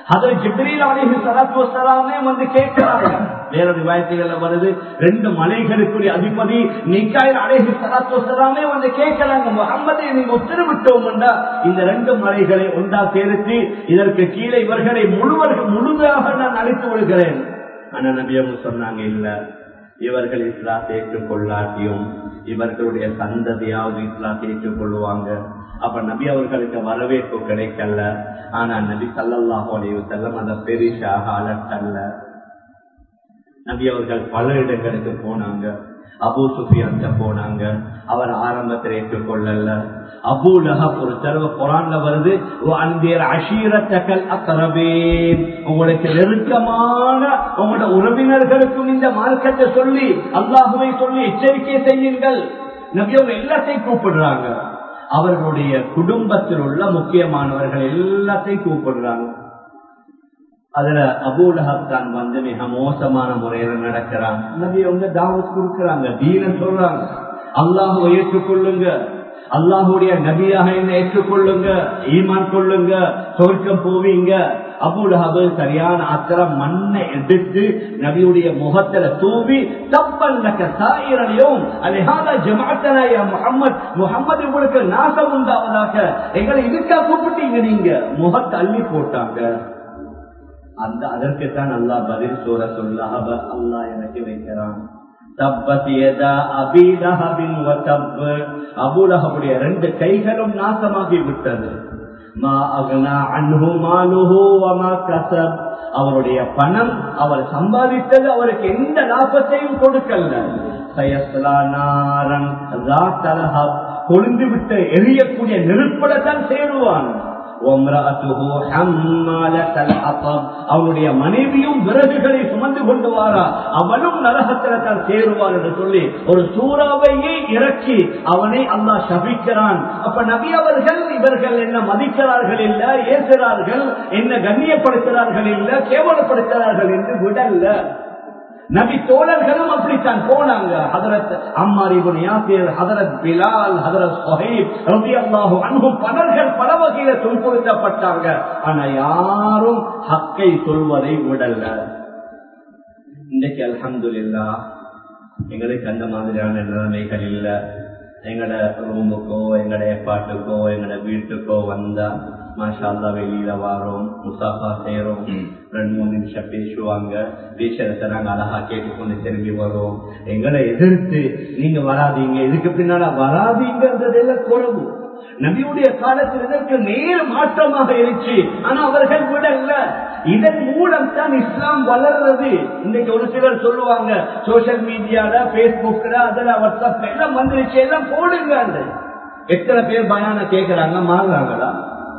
அதில் ஜிப்ரீல் அலிஹி சலாத்து வசலாமே வந்து கேட்கிறாங்க வேற விவாயத்துகள்ல வருது ரெண்டு மலைகளுக்குரிய அதிபதி நிக்காயில் அலேஹி சலாத்து வசலாமே வந்து கேட்கிறாங்க முகம்மதை நீங்க உத்தரவிட்டோம் இந்த ரெண்டு மலைகளை ஒன்றா சேர்த்து இதற்கு கீழே இவர்களை முழுவர்கள் முழுதாக நான் அழைத்து விடுகிறேன் ஆனா நபியவங்க சொன்னாங்க இல்ல இவர்கள் இஸ்லாத்தை ஏற்றுக்கொள்ளாட்டியும் இவர்களுடைய சந்ததியாவது இஸ்லாத்தை ஏற்றுக்கொள்வாங்க அப்ப நபி அவர்களுக்கு வரவேற்பு கிடைக்கல ஆனா நபி சல்லாஹு அலைவு செல்லம் அந்த பெரிசாக அலட்டல்ல நபி அவர்கள் பல இடங்களுக்கு போனாங்க அபு சுஃபியான்ட்ட போனாங்க அவர் ஆரம்பத்தில் ஏற்றுக்கொள்ளல அபு லஹப் ஒரு தடவை குரான்ல வருது அஷீரத்தக்கல் அக்கரபேன் உங்களுக்கு நெருக்கமான உங்களோட உறவினர்களுக்கும் இந்த மார்க்கத்தை சொல்லி அல்லாஹுவை சொல்லி எச்சரிக்கை செய்யுங்கள் நபியவங்க எல்லாத்தையும் கூப்பிடுறாங்க அவர்களுடைய குடும்பத்தில் உள்ள முக்கியமானவர்கள் எல்லாத்தையும் கூப்பிடுறாங்க அதுல அபூலஹப் தான் வந்து மிக மோசமான முறையில நடக்கிறாங்க நபி அவங்க தாவத் கொடுக்கிறாங்க தீன சொல்றாங்க அல்லாஹுவை ஏற்றுக்கொள்ளுங்க அல்லாஹுடைய நபியாக என்ன ஏற்றுக்கொள்ளுங்க ஈமான் கொள்ளுங்க சொர்க்கம் போவீங்க அபுலஹபு சரியான அக்கறம் மண்ணை எடுத்து நபியுடைய முகத்துல தூவி தப்பல்லக்க சாயிரலையும் அலிஹாதா ஜமாத்தனாய முகம்மது முகம்மது உங்களுக்கு நாசம் உண்டாவதாக எங்களை இதுக்கா கூப்பிட்டீங்க நீங்க முகத்தை அள்ளி போட்டாங்க அந்த அதற்குத்தான் அல்லா பதில் சூற சொல்லாஹப அல்லா எனக்கு வைக்கிறான் அபுலஹபுடைய ரெண்டு கைகளும் நாசமாகி விட்டது அவருடைய பணம் அவர் சம்பாதித்தது அவருக்கு எந்த லாபத்தையும் கொடுக்கல கொழுந்து விட்டு எரியக்கூடிய நெருப்படத்தான் சேருவான் அவனுடைய மனைவியும் விறகுகளை சுமந்து கொண்டு வாரா அவனும் நரகத்தில் தான் சேருவார் என்று சொல்லி ஒரு சூறாவையே இறக்கி அவனை அல்லா சபிக்கிறான் அப்ப நபி அவர்கள் இவர்கள் என்ன மதிக்கிறார்கள் இல்ல ஏசுகிறார்கள் என்ன கண்ணியப்படுத்துகிறார்கள் இல்ல கேவலப்படுத்துகிறார்கள் என்று விடல்ல நபி தோழர்களும் அப்படித்தான் போனாங்க ஹதரத் அம்மாரிபுன் யாசிர் ஹதரத் பிலால் ஹதரத் சொஹீப் ரபி அல்லாஹு அன்பும் பலர்கள் பல வகையில துன்புறுத்தப்பட்டாங்க ஆனா யாரும் ஹக்கை சொல்வதை விடல இன்றைக்கு அலமது இல்லா எங்களுக்கு அந்த மாதிரியான நிலைமைகள் இல்ல எங்கட ரூமுக்கோ எங்கட ஏப்பாட்டுக்கோ எங்கட வீட்டுக்கோ வந்தா மாஷால்லா வெளியில வாரோம் முசாஃபா செய்யறோம் ரெண்டு மூணு நிமிஷம் பேசுவாங்க பேசுறத நாங்க அழகா கேட்டுக்கொண்டு திரும்பி வரோம் எங்களை எதிர்த்து நீங்க வராதீங்க இதுக்கு பின்னால வராதீங்கன்றதெல்லாம் குறவு நபியுடைய காலத்தில் இதற்கு நேர் மாற்றமாக இருந்துச்சு ஆனா அவர்கள் விடல இதன் மூலம் தான் இஸ்லாம் வளர்றது இன்னைக்கு ஒரு சிலர் சொல்லுவாங்க சோசியல் மீடியால பேஸ்புக்ல அதுல வாட்ஸ்அப்ல எல்லாம் வந்துருச்சு எல்லாம் போடுங்க எத்தனை பேர் பயான கேட்கறாங்க மாறுறாங்களா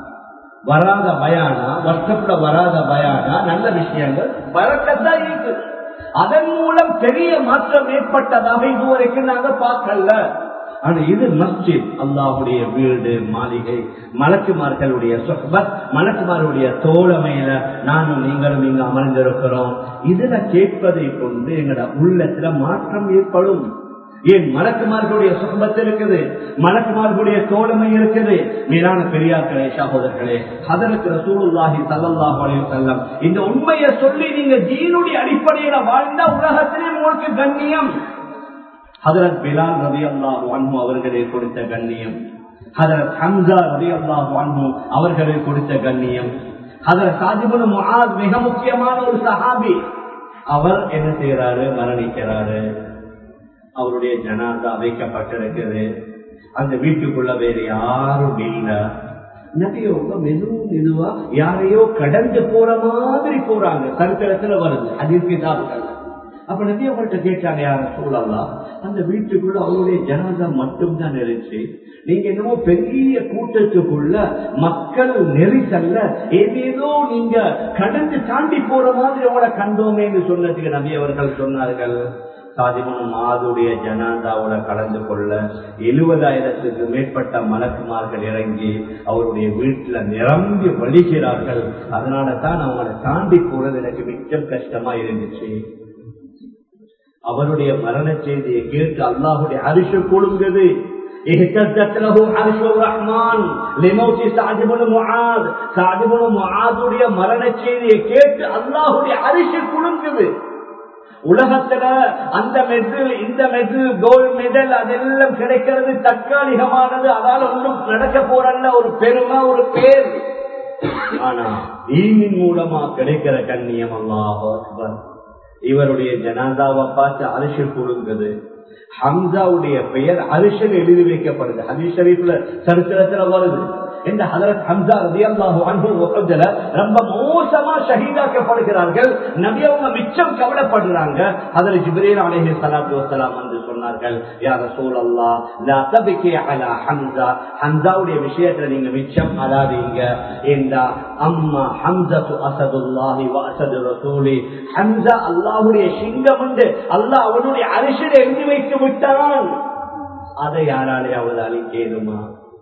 வராத பயானா வாட்ஸ்அப்ல வராத பயானா நல்ல விஷயங்கள் வரக்கத்தான் இருக்கு அதன் மூலம் பெரிய மாற்றம் ஏற்பட்டதாக இதுவரைக்கும் நாங்க பார்க்கல ஆனா இது மஸ்ஜித் அல்லாஹுடைய வீடு மாளிகை மலக்குமார்களுடைய சொஹபத் மலக்குமாருடைய தோழமையில நானும் நீங்களும் இங்க அமர்ந்திருக்கிறோம் இதுல கேட்பதை கொண்டு எங்கட உள்ளத்துல மாற்றம் ஏற்படும் ஏன் மலக்குமார்களுடைய சுகபத்து இருக்குது மலக்குமார்களுடைய தோழமை இருக்குது மேலான பெரியார்களே சகோதரர்களே அதற்கு ரசூலுல்லாஹி சல்லாஹு அலைஹி வஸல்லம் இந்த உண்மையை சொல்லி நீங்க தீனுடைய அடிப்படையில வாழ்ந்தா உலகத்திலே உங்களுக்கு கண்ணியம் ஹதரத் பிலால் ரவி அல்லாஹு அன்பு அவர்களே கொடுத்த கண்ணியம் ஹதரத் ஹம்சா ரவி அல்லாஹு அன்பு அவர்களே கொடுத்த கண்ணியம் ஹதரத் சாஜிபுல் முஆத் மிக முக்கியமான ஒரு சஹாபி அவர் என்ன செய்யறாரு மரணிக்கிறாரு அவருடைய ஜனாதா வைக்கப்பட்டிருக்கிறது அந்த வீட்டுக்குள்ள வேற யாரும் இல்ல நபியோக மெதுவும் மெதுவா யாரையோ கடந்து போற மாதிரி போறாங்க சரித்திரத்துல வருது அதிர்ச்சி தான் அப்ப நபி அவங்கள்ட்ட கேட்டாங்க யார சூழலாம் அந்த வீட்டுக்குள்ள அவருடைய ஜனாதா மட்டும்தான் இருந்துச்சு நீங்க என்னமோ பெரிய கூட்டத்துக்குள்ள மக்கள் நெரிசல்ல ஏதேதோ நீங்க கடந்து தாண்டி போற மாதிரி அவங்கள கண்டோமேன்னு சொன்னதுக்கு நபி அவர்கள் சொன்னார்கள் சாதிமனும் மாதுடைய ஜனாதாவோட கலந்து கொள்ள எழுபதாயிரத்துக்கு மேற்பட்ட மலக்குமார்கள் இறங்கி அவருடைய வீட்டுல நிரம்பி வழிகிறார்கள் அதனால தான் அவங்களை தாண்டி போறது எனக்கு மிச்சம் கஷ்டமா இருந்துச்சு அவருடைய மரண செய்தியை கேட்டு அல்லாஹுடைய அரிசு கொழுங்குது اهتزت له عرش الرحمن لموت سعد بن معاذ سعد بن معاذுடைய மரண செய்தியை கேட்டு அல்லாஹ்வுடைய அரிசி குலுங்குது உலகத்துல அந்த மெடல் இந்த மெடல் கோல்டு மெடல் அதெல்லாம் கிடைக்கிறது தற்காலிகமானது அதால ஒன்றும் நடக்க போறல்ல ஒரு பெருமை ஒரு பேர் ஆனா ஈமின் மூலமா கிடைக்கிற கண்ணியம் அல்லாஹ் அக்பர் இவருடைய ஜனாதாவை பார்த்து அரிசி குழுங்குது ஹம்சாவுடைய பெயர் அரிசல் எழுதி வைக்கப்படுது ஹதீஸ் ஷரீஃப்ல சரித்திரத்துல வருது இந்த ஹதரத் ஹம்சா ரதியல்லாஹு அன்ஹு வஹஜல ரொம்ப மோசமா ஷஹீதாக்கப்படுகிறார்கள் நபி அவங்க மிச்சம் கவலைப்படுறாங்க அதில் ஜிப்ரீல் அலைஹி ஸலாத்து வஸலாம் வந்து சொன்னார்கள் யா ரசூலல்லாஹ் லா தபிகி அலா ஹம்சா ஹம்சாவுடைய விஷயத்துல நீங்க மிச்சம் அழாதீங்க இந்த அம்மா ஹம்சத்து அசதுல்லாஹி வ அசது ரசூலி ஹம்சா அல்லாஹ்வுடைய சிங்கம் உண்டு அல்லாஹ் அவனுடைய அரிசியில் எழுதி வைத்து விட்டான் அதை யாராலையாவது அழிக்கேதுமா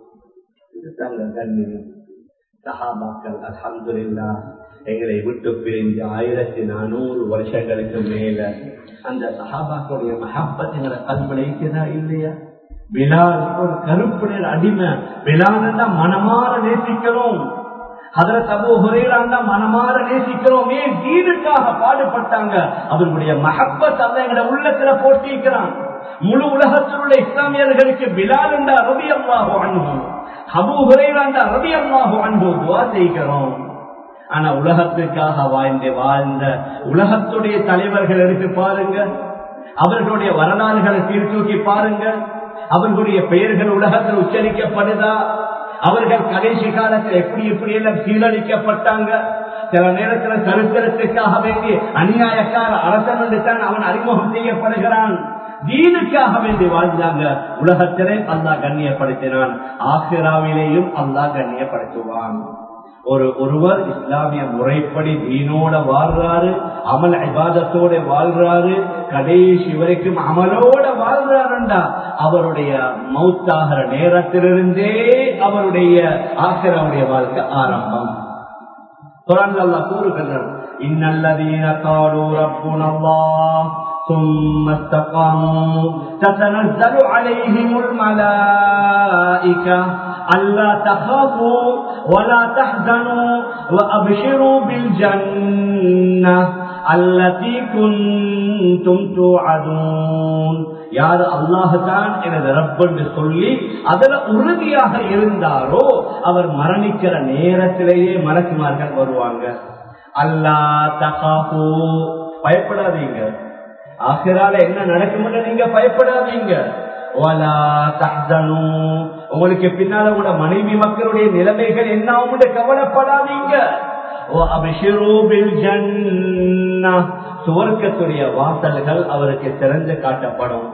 சஹாபாக்கள் அல்ஹம்துலில்லா எங்களை விட்டு பிரிஞ்சு ஆயிரத்தி நானூறு வருஷங்களுக்கு மேல அந்த சஹாபாக்களுடைய மஹப்பத் எங்களை கல்விளைக்குதா இல்லையா பிலால் ஒரு கருப்பு நிற அடிமை பிலால் மனமாற நேசிக்கிறோம் அதுல தபு ஹுரேராண்டா மனமாற நேசிக்கிறோம் ஏன் தீனுக்காக பாடுபட்டாங்க அவர்களுடைய மஹப்பத் அல்ல எங்களை உள்ளத்துல போட்டிருக்கிறான் முழு உலகத்திலுள்ள இஸ்லாமியர்களுக்கு பிலால் என்றா ரவி அல்லாஹோ அன்பு அபு ஹுரேராண்டா ரவி அல்லாஹோ அன்பு துவா செய்கிறோம் ஆனா உலகத்துக்காக வாழ்ந்து வாழ்ந்த உலகத்துடைய தலைவர்கள் எடுத்து பாருங்க அவர்களுடைய வரலாறுகளை சீர்தூக்கி பாருங்க அவர்களுடைய பெயர்கள் உலகத்தில் உச்சரிக்கப்படுதா அவர்கள் கடைசி காலத்தில் எப்படி எப்படி எல்லாம் சீரழிக்கப்பட்டாங்க சில நேரத்தில் சரித்திரத்துக்காக வேண்டி அநியாயக்கார அரசன் என்று தான் அவன் அறிமுகம் செய்யப்படுகிறான் தீனுக்காக வேண்டி வாழ்ந்தாங்க உலகத்திலே அல்லாஹ் கண்ணியப்படுத்தினான் ஆசிராவிலேயும் அல்லாஹ் கண்ணியப்படுத்துவான் ஒரு ஒருவர் இஸ்லாமிய முறைப்படி தீனோட வாழ்றாரு அமல் இபாதத்தோட வாழ்றாரு கடைசி வரைக்கும் அமலோட வாழ்றாருண்டா அவருடைய மௌத்தாகிற நேரத்திலிருந்தே அவருடைய ஆசிராவுடைய வாழ்க்கை ஆரம்பம் குரான் அல்லாஹ் கூறுகின்றான் இன்னல்லதீன காலு ரப்புன அல்லாஹ் ثم استقاموا تتنزل عليهم الملائكة ألا تخافوا ولا تحزنوا وأبشروا بالجنة التي كنتم توعدون யார் அல்லாஹான் எனது ரப்பென்று சொல்லி அதுல உறுதியாக இருந்தாரோ அவர் மரணிக்கிற நேரத்திலேயே மலக்குமார்கள் வருவாங்க அல்லா தகாபோ பயப்படாதீங்க ஆசிரால என்ன நடக்கும்னு நீங்க பயப்படாதீங்க உங்களுக்கு பின்னால உங்களோட மனைவி மக்களுடைய நிலைமைகள் என்ன அவங்க கவலைப்படாதீங்க சுவர்க்கத்துடைய வாசல்கள் அவருக்கு திறந்து காட்டப்படும்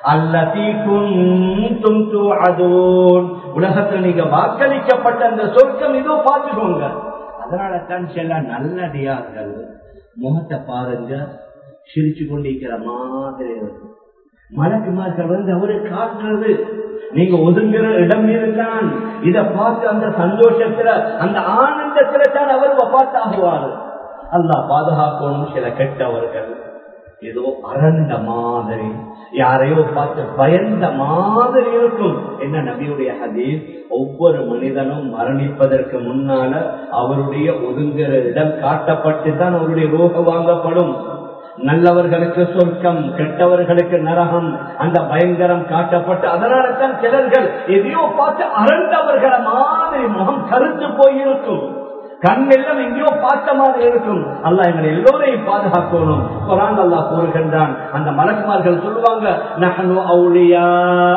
உலகத்தில் நீங்க வாக்களிக்கப்பட்ட அந்த சொர்க்கம் இதோ பார்த்துக்கோங்க அதனால தான் சில நல்லடியார்கள் முகத்தை பாருங்க சிரிச்சு கொண்டிருக்கிற மாதிரி இருக்கும் மலக்குமார்கள் வந்து அவரு காட்டுறது நீங்க ஒதுங்குற இடம் இதுதான் இத பார்த்து அந்த சந்தோஷத்துல அந்த ஆனந்தத்துல தான் அவர் பார்த்தாகுவாரு அல்லா பாதுகாக்கணும் சில கெட்டவர்கள் ஏதோ அரண்ட மாதிரி யாரையோ பார்த்து பயந்த மாதிரி இருக்கும் என்ன நபியுடைய ஹதீஸ் ஒவ்வொரு மனிதனும் மரணிப்பதற்கு முன்னால அவருடைய ஒதுங்குற இடம் காட்டப்பட்டு தான் அவருடைய ரோக வாங்கப்படும் நல்லவர்களுக்கு சொர்க்கம் கெட்டவர்களுக்கு நரகம் அந்த பயங்கரம் காட்டப்பட்டு அதனால தான் சிலர்கள் எதையோ பார்த்து அரண்டவர்களை மாதிரி முகம் கருத்து போயிருக்கும் கண் எல்லாம் எங்கேயோ பார்த்த மாதிரி இருக்கும் அல்ல எங்களை எல்லோரையும் பாதுகாக்கணும் குரான் அல்லா கூறுகின்றான் அந்த மலக்குமார்கள் சொல்லுவாங்க நகனு அவுளியா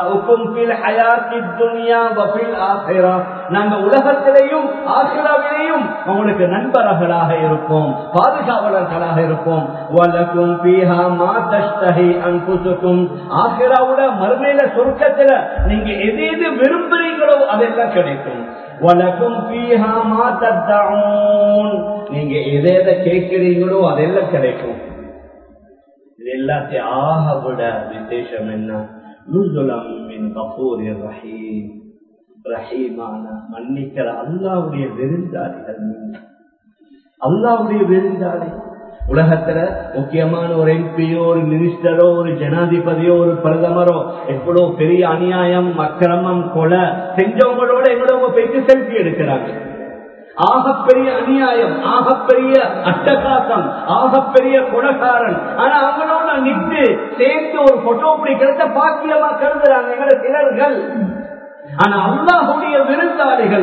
நாங்க உலகத்திலேயும் ஆசிராவிலேயும் உங்களுக்கு நண்பர்களாக இருப்போம் பாதுகாவலர்களாக இருப்போம் வலக்கும் பீஹா மா தஷ்டஹி அன்புசுக்கும் ஆசிராவோட மறுமையில சொர்க்கத்துல நீங்க எது எது விரும்புறீங்களோ அதெல்லாம் கிடைக்கும் வலக்கும் பீஹா மா தத்தூன் நீங்க எதை எதை கேட்கிறீங்களோ அதெல்லாம் கிடைக்கும் இது எல்லாத்தையும் ஆக விட விசேஷம் என்ன நுசுலம் மின் கபூரின் ரஹீம் ரஹீமான மன்னிக்கிற அல்லாவுடைய விருந்தாளிகள் நீங்க அல்லாவுடைய விருந்தாளி உலகத்துல முக்கியமான ஒரு எம்பியோ ஒரு மினிஸ்டரோ ஒரு ஜனாதிபதியோ ஒரு பிரதமரோ எவ்வளவு பெரிய அநியாயம் அக்கிரமம் கொலை செஞ்சவங்களோட எங்களோட போயிட்டு செல்ஃபி எடுக்கிறாங்க ஆகப்பெரிய அநியாயம் ஆகப்பெரிய அட்டகாசம் ஆகப்பெரிய குணக்காரன் ஆனா அவங்களோட நின்று சேர்ந்து ஒரு போட்டோ பிடிக்கிறத பாக்கியமா கருதுறாங்க எங்களை சிலர்கள் ஆனா அல்லாஹுடைய விருந்தாளிகள்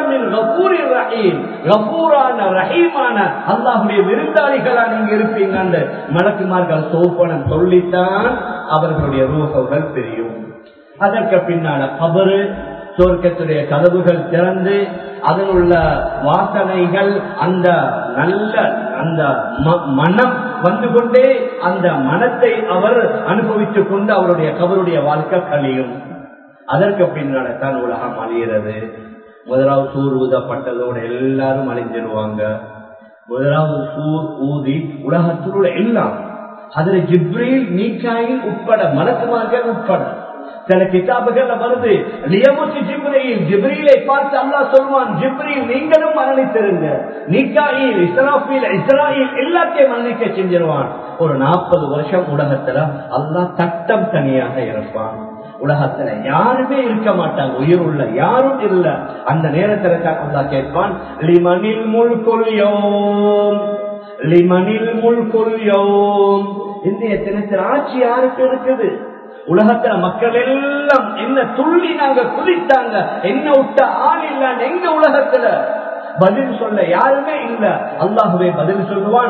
ரஹீமான அல்லாஹுடைய விருந்தாளிகளா நீங்க இருப்பீங்க மலக்குமார்கள் சோப்பனம் சொல்லித்தான் அவர்களுடைய ரூபங்கள் தெரியும் அதற்கு பின்னால கபரு சொர்க்கத்துடைய கதவுகள் திறந்து அதில் உள்ள வாசனைகள் அந்த நல்ல அந்த மனம் வந்து கொண்டே அந்த மனத்தை அவர் அனுபவித்துக் கொண்டு அவருடைய கபருடைய வாழ்க்கை கழியும் அதற்கு பின்னால தான் உலகம் அழிகிறது முதலாவது சூர் ஊதப்பட்டதோடு எல்லாரும் அழிஞ்சிருவாங்க முதலாவது சூர் ஊதி உலகத்திலுள்ள எல்லாம் அதுல ஜிப்ரீல் மீக்காயில் உட்பட மலக்குமார்கள் உட்பட சில கிதாபுகள்ல வருது லியமுத்து ஜிப்ரீல் ஜிப்ரீலை பார்த்து அல்லா சொல்வான் ஜிப்ரீல் நீங்களும் மரணித்திருங்க நிக்காயில் இஸ்ராஃபில் இஸ்ராயில் எல்லாத்தையும் மரணிக்க செஞ்சிருவான் ஒரு நாற்பது வருஷம் உலகத்துல அல்லா தட்டம் தனியாக இருப்பான் உலகத்துல யாருமே இருக்க மாட்டாங்க உயிர் உள்ள யாரும் இல்ல அந்த நேரத்துல தான் அல்லா கேட்பான் லிமனில் முள் கொல்யோம் லிமனில் முள் கொல்யோம் இந்திய தினத்தில் ஆட்சி யாருக்கு இருக்குது உலகத்துல மக்கள் எல்லாம் என்ன துள்ளி நாங்க குதித்தாங்க என்ன விட்ட ஆள் இல்லான்னு எங்க உலகத்துல பதில் சொல்ல யாருமே இல்ல அல்லாஹுவே பதில் சொல்லுவான்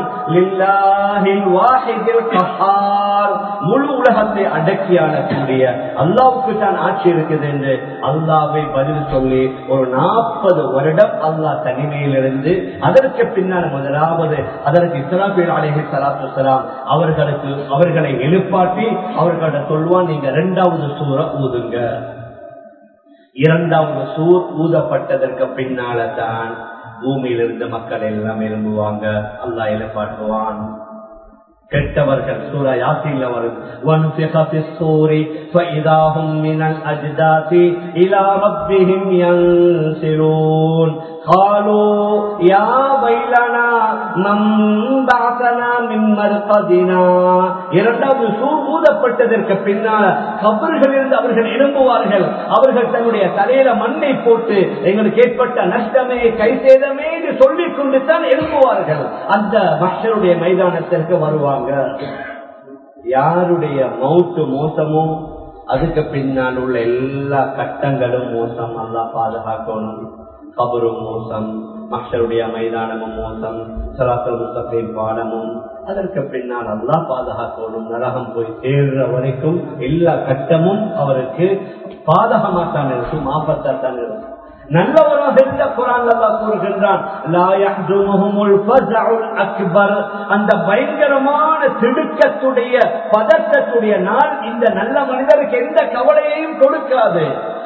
முழு உலகத்தை அடக்கி ஆளக்கூடிய அல்லாவுக்கு தான் ஆட்சி இருக்குது என்று அல்லாவை பதில் சொல்லி ஒரு நாற்பது வருடம் அல்லாஹ் தனிமையிலிருந்து அதற்கு பின்னால் முதலாவது அதற்கு இஸ்லாபீர் அலேஹி சலாத்து சலாம் அவர்களுக்கு அவர்களை எழுப்பாட்டி அவர்களிட சொல்வான் நீங்க இரண்டாவது சூற ஊதுங்க இரண்டாவது சூர் ஊதப்பட்டதற்கு பின்னால தான் பூமியில் இருந்த மக்கள் எல்லாம் எழும்புவாங்க அல்லா எழுப்பாட்டுவான் கெட்டவர்கள் சூரா யாசில வரும் وَنُفِخَ فِي الصُّورِ فَإِذَا هُمْ مِنَ الْأَجْدَاثِ إِلَى رَبِّهِمْ يَنْسِلُونَ قالوا يا ويلنا من بعثنا من مرقدنا இரண்டாவது சூர் ஊதப்பட்டதற்கு பின்னால் கபர்களிலிருந்து அவர்கள் எழும்புவார்கள் அவர்கள் தன்னுடைய தலையில மண்ணை போட்டு எங்களுக்கு ஏற்பட்ட நஷ்டமே கை சேதமே என்று சொல்லிக் கொண்டு தான் எழும்புவார்கள் அந்த மஷருடைய மைதானத்திற்கு வருவாங்க யாருடைய மவுத்து மோசமோ அதுக்கு பின்னால் உள்ள எல்லா கட்டங்களும் மோசம் அல்லா பாதுகாக்கணும் கபரும் மோசம் மக்களுடைய மைதானமும் மோசம் சலாத்தல் முஸ்தபின் பாடமும் அதற்கு பின்னால் அல்லா பாதுகாக்கணும் நரகம் போய் சேர்ற வரைக்கும் எல்லா கட்டமும் அவருக்கு பாதகமாத்தான் இருக்கும் ஆபத்தாத்தான் இருக்கும் நல்லவராக இருந்த குரான் அல்லா கூறுகின்றான் அந்த பயங்கரமான திடுக்கத்துடைய பதட்டத்துடைய நாள் இந்த நல்ல மனிதருக்கு எந்த கவலையையும் கொடுக்காது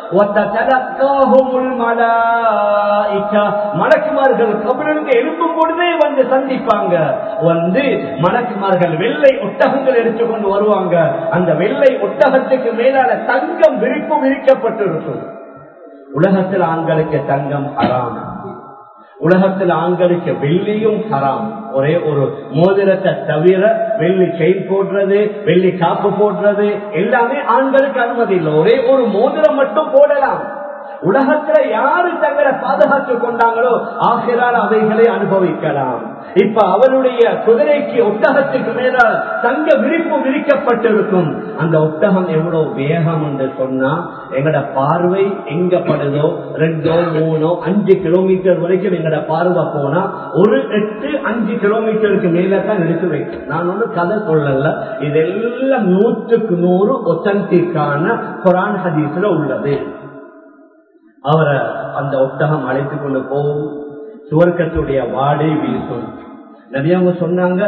மலக்குமார்கள் கபிலிருந்து எழுப்பும் பொழுதே வந்து சந்திப்பாங்க வந்து மலக்குமார்கள் வெள்ளை ஒட்டகங்கள் எடுத்துக்கொண்டு வருவாங்க அந்த வெள்ளை ஒட்டகத்துக்கு மேலான தங்கம் விரிப்பு விரிக்கப்பட்டிருக்கும் உலகத்தில் ஆண்களுக்கு தங்கம் ஹராம் உலகத்தில் ஆண்களுக்கு வெள்ளியும் ஹராம் ஒரே ஒரு மோதிரத்தை தவிர வெள்ளி செயின் போடுறது வெள்ளி காப்பு போடுறது எல்லாமே ஆண்களுக்கு அனுமதி இல்லை ஒரே ஒரு மோதிரம் மட்டும் போடலாம் உலகத்துல யாரு தங்களை பாதுகாத்துக் கொண்டாங்களோ ஆசிரால் அவைகளை அனுபவிக்கலாம் இப்ப அவருடைய குதிரைக்கு ஒட்டகத்துக்கு மேலால் தங்க விரிப்பு விரிக்கப்பட்டிருக்கும் அந்த ஒட்டகம் எவ்வளவு வேகம் என்று சொன்னா எங்கட பார்வை எங்க படுதோ ரெண்டோ மூணோ அஞ்சு கிலோமீட்டர் வரைக்கும் எங்கட பார்வை போனா ஒரு எட்டு அஞ்சு கிலோமீட்டருக்கு மேல தான் எடுத்து வைக்கும் நான் ஒண்ணு கதை சொல்லல இதெல்லாம் நூற்றுக்கு நூறு ஒத்தன்டிக்கான குரான் ஹதீஸ்ல உள்ளது அவரை அந்த ஒட்டகம் அழைத்துக் கொண்டு போகும் சுவர்க்கத்துடைய வாடை வீசும் நபியாங்க சொன்னாங்க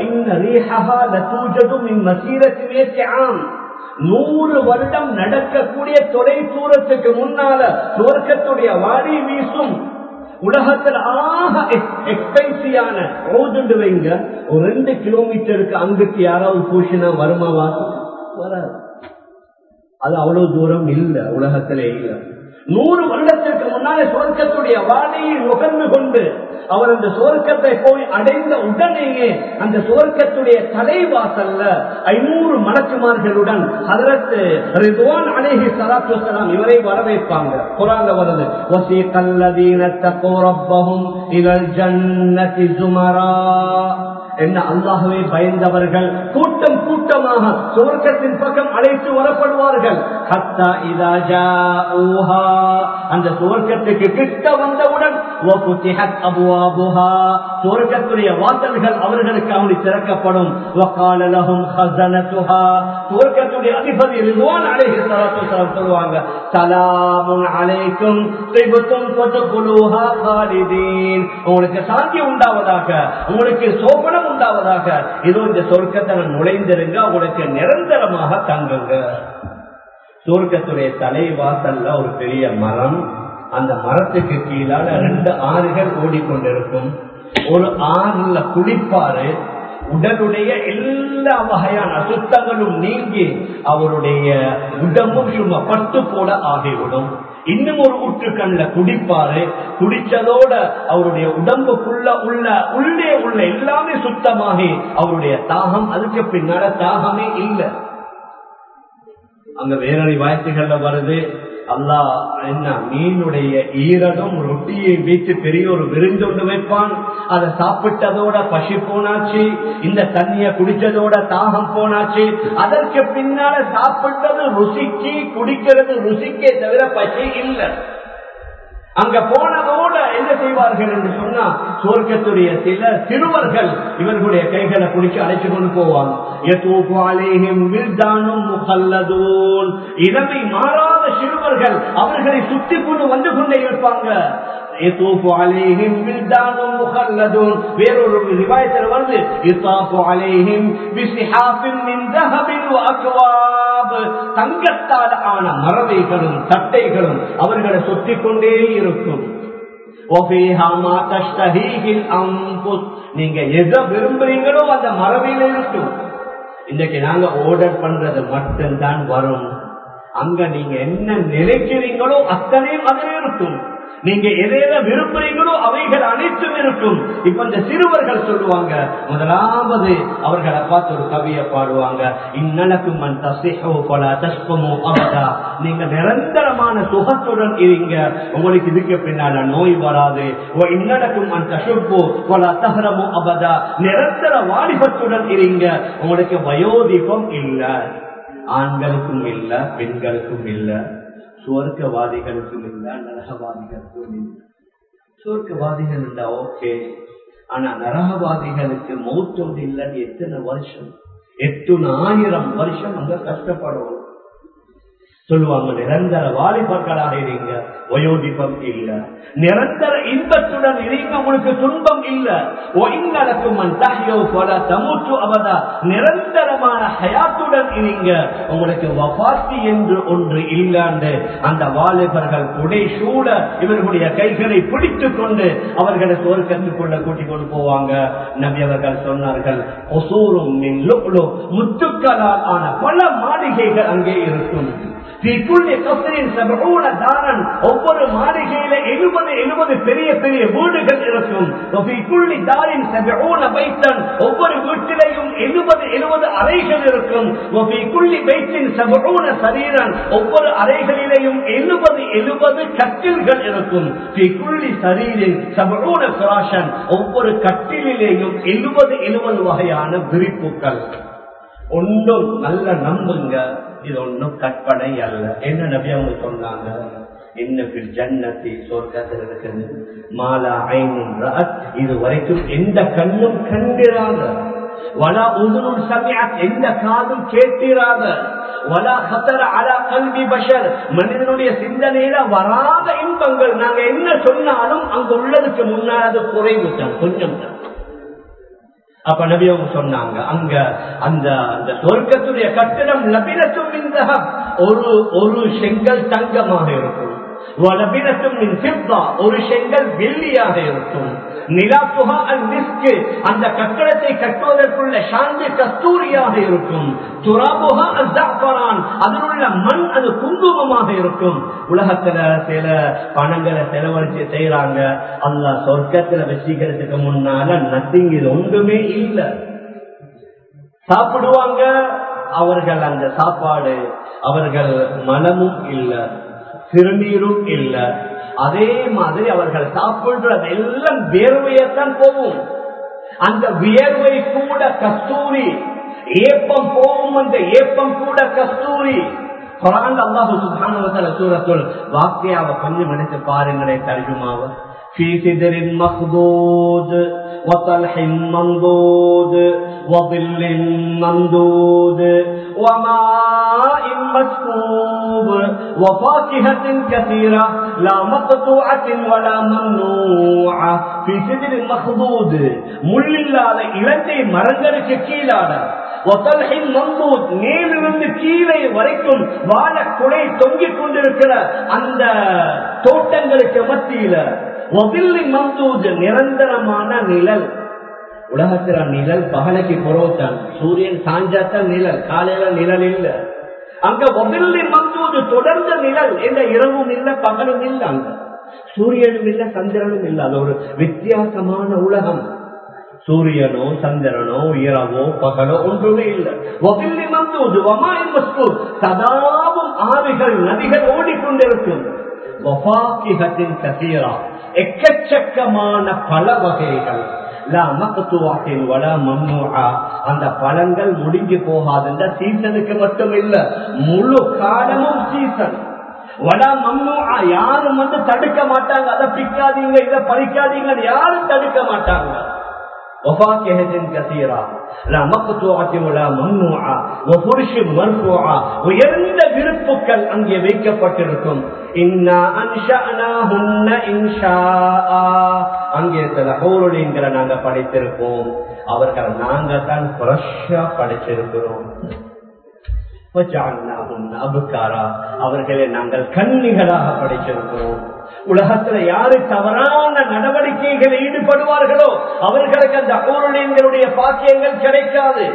நூறு வருடம் நடக்கக்கூடிய தொலை தூரத்துக்கு முன்னால சுவர்க்கத்துடைய வாடை வீசும் உலகத்தில் ஆக எக்ஸ்பென்சிவான ஓதுண்டு வைங்க ஒரு ரெண்டு கிலோமீட்டருக்கு அங்குக்கு யாராவது பூசினா வருமா வாசம் வராது அது அவ்வளவு தூரம் இல்ல உலகத்திலே இல்ல நூறு வருடத்திற்கு முன்னாலே சுவர்க்கத்துடைய வாடையை நுகர்ந்து கொண்டு அவர் அந்த சுவர்க்கத்தை போய் அடைந்த உடனேயே அந்த சுவர்க்கத்துடைய தலைவாசல்ல ஐநூறு மலக்குமார்களுடன் அதற்கு ரிதுவான் அலேஹி சலாத்து வசலாம் இவரை வரவேற்பாங்க குரான்ல வருது வசி கல்லதீன தக்கோரப்பகும் இதழ் ஜன்னதி சுமரா என்ன அல்லாகவே பயந்தவர்கள் கூட்டம் கூட்டமாக சுவர்க்கத்தின் பக்கம் அழைத்து வரப்படுவார்கள் ஹத்தா இதா ஜாஊஹா அந்த சுவர்க்கத்துக்கு கிட்ட வந்தவுடன் வஃபுத்திஹத் அபுவாபுஹா சுவர்க்கத்துடைய வாசல்கள் அவர்களுக்கு அவனி திறக்கப்படும் வகால லஹும் ஹஸனத்துஹா சுவர்க்கத்துடைய அதிபதி ரிதுவான் அலைஹி ஸலாத்து வஸலாம் சொல்வாங்க சலாமுன் அலைக்கும் திபுத்தும் ஃபதுகுலூஹா காலிதீன் உங்களுக்கு சாந்தி உண்டாவதாக உங்களுக்கு சோபனம் உண்டாவதாக இதோ இந்த சொர்க்கத்தை நான் நுழைந்திருங்க உங்களுக்கு நிரந்தரமாக தங்குங்க சொர்க்கத்துடைய தலைவாசல்ல ஒரு பெரிய மரம் அந்த மரத்துக்கு கீழால ரெண்டு ஆறுகள் ஓடிக்கொண்டிருக்கும் ஒரு ஆறுல குளிப்பாரு உடலுடைய எல்லா வகையான அசுத்தங்களும் நீங்கி அவருடைய உடம்பும் சும்மா பட்டு போல ஆகிவிடும் இன்னும் ஒரு ஊற்று கண்ல குடிப்பாரு குடிச்சதோட அவருடைய உடம்புக்குள்ள உள்ள உள்ளே உள்ள எல்லாமே சுத்தமாகி அவருடைய தாகம் அதுக்கு பின்னால தாகமே இல்லை அங்க வேறொரு வாய்ப்புகள்ல வருது அல்லா என்ன மீனுடைய ஈரகம் ரொட்டியை வைத்து பெரிய ஒரு விருந்தொண்டு வைப்பான் அதை சாப்பிட்டதோட பசி போனாச்சு இந்த தண்ணிய குடிச்சதோட தாகம் போனாச்சு அதற்கு பின்னால சாப்பிட்டது ருசிக்கு குடிக்கிறது ருசிக்கே தவிர பசி இல்லை அங்க போனதோட என்ன செய்வார்கள் என்று சொன்னா சுவர்க்கத்துடைய சில சிறுவர்கள் இவர்களுடைய கைகளை பிடிச்சு அழைச்சு கொண்டு போவாங்க இளமை மாறாத சிறுவர்கள் அவர்களை சுத்தி கொண்டு வந்து கொண்டே இருப்பாங்க வேறொரு ரிவாயத்தில் வருது தங்கத்தால் ஆன மரவைகளும் தட்டைகளும் அவர்களை சொத்திக் கொண்டே இருக்கும் நீங்க எதை விரும்புறீங்களோ அந்த மரபில இருக்கும் இன்னைக்கு நாங்க ஆர்டர் பண்றது மட்டும்தான் வரும் அங்க நீங்க என்ன நினைக்கிறீங்களோ அத்தனையும் அதில் இருக்கும் நீங்க எதையில விரும்புறீங்களோ அவைகள் அனைத்தும் இருக்கும் இப்ப இந்த சிறுவர்கள் சொல்லுவாங்க முதலாவது அவர்களை பார்த்து ஒரு கவியை பாடுவாங்க இந்நலக்கும் மண் தசிஹோ பல தஸ்பமோ அபதா நீங்க நிரந்தரமான சுகத்துடன் இருங்க உங்களுக்கு இதுக்கு பின்னால நோய் வராது ஓ இந்நலக்கும் மண் தசுப்போ பல தகரமோ அபதா நிரந்தர வாலிபத்துடன் இருங்க உங்களுக்கு வயோதிபம் இல்ல ஆண்களுக்கும் இல்ல பெண்களுக்கும் இல்லை சுவர்க்கவாதிகளுக்கும் இல்ல நரகவாதிகளுக்கும் இல்ல சுவர்க்கவாதிகள் இல்ல ஓகே ஆனா நரகவாதிகளுக்கு மௌத்தொண்டு இல்லைன்னு எத்தனை வருஷம் எத்தனை ஆயிரம் வருஷம் அங்க கஷ்டப்படுவோம் சொல்லுவாங்க நிரந்தர வாலிபர்களாக இருங்க வயோதிபம் இல்ல நிரந்தர இன்பத்துடன் இருங்க உங்களுக்கு துன்பம் இல்ல தமுற்று அவதா நிரந்தரமான ஹயாத்துடன் இருங்க உங்களுக்கு வபாத்தி என்று ஒன்று இல்லாண்டு அந்த வாலிபர்கள் புடை சூட இவர்களுடைய கைகளை பிடித்துக் கொண்டு அவர்களை சுவர்க்கத்துக்குள்ள கூட்டிக் கொண்டு போவாங்க நபி அவர்கள் சொன்னார்கள் ஒசூரும் முத்துக்களால் ஆன பல மாளிகைகள் அங்கே இருக்கும் ஒவ்வொரு மாளிகையில எழுபது எழுபது பெரிய பெரிய வீடுகள் இருக்கும் ஒவ்வொரு வீட்டிலையும் எழுபது எழுபது அறைகள் இருக்கும் சரீரன் ஒவ்வொரு அறைகளிலேயும் எழுபது எழுபது கட்டில்கள் இருக்கும் ஒவ்வொரு கட்டிலேயும் எழுபது எழுபது வகையான விரிப்புகள் ஒன்றும் நல்ல நம்புங்க இது ஒன்றும் கற்பனை அல்ல என்ன நபி அவங்க சொன்னாங்க இன்னபில் ஜன்னத்தி சொர்க்கத்தில் இருக்குது மாலா ஐநூன் இது வரைக்கும் எந்த கண்ணும் கண்டிராத வலா உதுனும் சமயத் எந்த காதும் கேட்டிராத வலா கத்தர அலா கல்வி பஷர் மனிதனுடைய சிந்தனையில வராத இன்பங்கள் நாங்க என்ன சொன்னாலும் அங்க உள்ளதுக்கு முன்னால் அது குறைவு தான் கொஞ்சம் தான் அப்ப நபி அவங்க சொன்னாங்க அங்க அந்த அந்த சொர்க்கத்துடைய கட்டிடம் லபினத்தும் ஒரு ஒரு செங்கல் தங்கமாக இருக்கும் ஒரு செங்கல் வெள்ளியாக இருக்கும் நிலாத்துகா அல் மிஸ்கு அந்த கட்டடத்தை கட்டுவதற்குள்ள சாந்தி கஸ்தூரியாக இருக்கும் துராபுகா அல் ஜாஃபரான் அதில் உள்ள மண் அது குங்குமமாக இருக்கும் உலகத்துல சில பணங்களை செலவழிச்சு செய்யறாங்க அல்ல சொர்க்கத்துல வச்சுக்கிறதுக்கு முன்னால நத்திங் இது ஒன்றுமே இல்லை சாப்பிடுவாங்க அவர்கள் அந்த சாப்பாடு அவர்கள் மனமும் இல்ல சிறுநீரும் இல்ல அதே மாதிரி அவர்கள் சாப்பிடுறது எல்லாம் வேர்வையத்தான் போகும் அந்த வியர்வை கூட கஸ்தூரி ஏப்பம் போகும் அந்த ஏப்பம் கூட கஸ்தூரி குரான் அல்லாஹு சுபானுவத்தல சூரத்துள் வாக்கியாவை கொஞ்சம் எடுத்து பாருங்களே தர்ஜுமாவை في سدر مخضود وطلح منضود وظل ممدود وماء مسكوب وفاكهة كثيرة لا مقطوعة ولا ممنوعة في سدر مخضود முள் இல்லாத இலங்கை மரங்களுக்கு கீழான மேலிருந்து கீழே வரைக்கும் வாழ குடை தொங்கிக் கொண்டிருக்கிற அந்த தோட்டங்களுக்கு மத்தியில மந்தூஜ் நிரந்தரமான நிழல் உலகத்துல நிழல் பகலைக்கு புறவுத்தான் சூரியன் சாஞ்சாத்தான் நிழல் காலையில நிழல் இல்ல அங்க ஒபில்லி மந்தூஜ் தொடர்ந்த நிழல் என்ற இரவும் இல்ல பகலும் இல்ல அங்க சூரியனும் இல்ல சந்திரனும் இல்ல அது ஒரு வித்தியாசமான உலகம் சூரியனோ சந்திரனோ இரவோ பகலோ ஒன்றுமே இல்லை ஒபில்லி மந்தூஜ் வமாய் மஸ்கூர் சதாவும் ஆறுகள் நதிகள் ஓடிக்கொண்டிருக்கும் கசீரா எக்கச்சக்கமான பல வகைகள் அந்த பழங்கள் முடிஞ்சு போகாதுன்ற சீசனுக்கு மட்டும் இல்ல முழு காலமும் சீசன் வடா மம்னுஆ யாரும் வந்து தடுக்க மாட்டாங்க அதை பிக்காதீங்க இதை பறிக்காதீங்க யாரும் தடுக்க மாட்டாங்க وفاكهة كثيرة لا مقطوعة ولا ممنوعة وفرش مرفوعة உயர்ந்த விருப்புக்கள் அங்கே வைக்கப்பட்டிருக்கும் இன்னா அன்ஷஅனாஹுன்ன இன்ஷாஆ அங்கே சில ஹோருலிங்களை நாங்க படைத்திருப்போம் அவர்கள் நாங்க தான் ஃப்ரெஷ்ஷா படைச்சிருக்கிறோம் அபுக்காரா அவர்களை நாங்கள் கண்ணிகளாக படைச்சிருக்கிறோம் உலகத்துல யாரு தவறான நடவடிக்கைகள் ஈடுபடுவார்களோ அவர்களுக்கு அந்த அகோருடைய பாக்கியங்கள் கிடைக்காது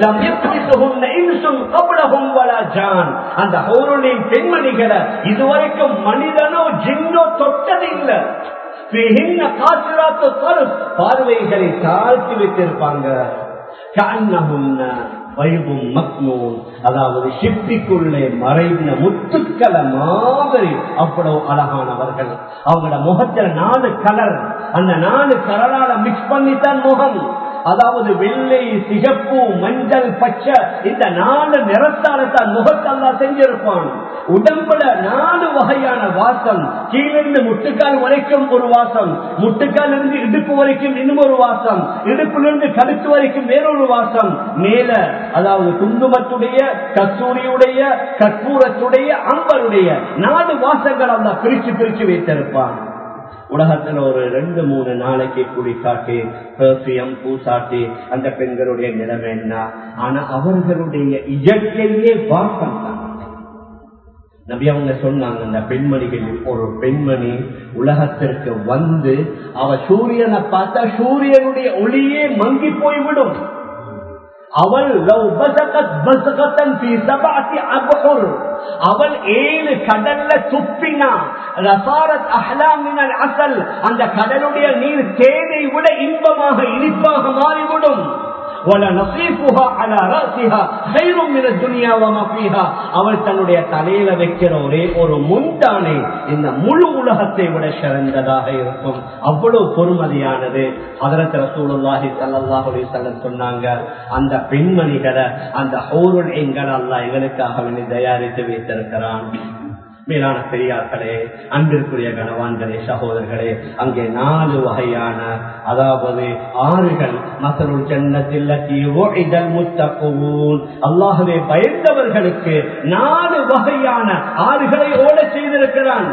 அந்த அகோருளின் பெண்மணிகளை இதுவரைக்கும் மனிதனோ ஜின்னோ தொட்டதில்லை பார்வைகளை தாழ்த்தி வைத்திருப்பாங்க வைபும் மக்னூன் அதாவது சிப்பிக்குள்ளே மறைந்த முத்துக்களை மாதிரி அவ்வளவு அழகானவர்கள் அவங்களோட முகத்துல நாலு கலர் அந்த நாலு கலரால மிக்ஸ் பண்ணித்தான் முகம் அதாவது வெள்ளை சிகப்பு மஞ்சள் பச்சை இந்த நாலு நிறத்தால தான் முகத்தல்லா செஞ்சிருப்பான் உடம்புல நாலு வகையான வாசம் கீழிருந்து முட்டுக்கால் வரைக்கும் ஒரு வாசம் முட்டுக்கால் இருந்து இடுப்பு வரைக்கும் இன்னும் ஒரு வாசம் இடுப்பிலிருந்து கழுத்து வரைக்கும் வேறொரு வாசம் மேல அதாவது குங்குமத்துடைய கஸ்தூரியுடைய கற்பூரத்துடைய அம்பருடைய நாலு வாசங்கள் அந்த பிரிச்சு பிரிச்சு வைத்திருப்பான் உலகத்துல ஒரு ரெண்டு மூணு நாளைக்கு குளிக்காட்டி பெர்ஃபியம் பூசாட்டி அந்த பெண்களுடைய நிலைமை என்ன ஆனா அவர்களுடைய இயற்கையே வாசம் தான் நபி அவங்க சொன்னாங்க அந்த பெண்மணிகளில் ஒரு பெண்மணி உலகத்திற்கு வந்து அவ சூரியனை பார்த்தா சூரியனுடைய ஒளியே மங்கி போய்விடும் அவள் அவள் ஏழு கடல்ல துப்பினா அசல் அந்த கடலுடைய நீர் தேனை விட இன்பமாக இனிப்பாக மாறிவிடும் அவள் தன்னுடைய தலையில வைக்கிற ஒரே ஒரு முன்தானே இந்த முழு உலகத்தை விட சிறந்ததாக இருக்கும் அவ்வளவு பொறுமதியானது அதரத் ரசூலுல்லாஹி ஸல்லல்லாஹு அலைஹி வஸல்லம் சொன்னாங்க அந்த பெண்மணிகளை அந்த ஹோருல் எங்கள் அல்லாஹ் எங்களுக்காக வேண்டி தயாரித்து வைத்திருக்கிறான் மேலான பெரியார்களே அன்பிற்குரிய கனவான்களே சகோதரர்களே அங்கே நாலு வகையான அதாவது ஆறுகள் மசருள் ஜன்னத்தில் முத்தப்பூன் அல்லாகவே பயந்தவர்களுக்கு நாலு வகையான ஆறுகளை ஓட செய்திருக்கிறான்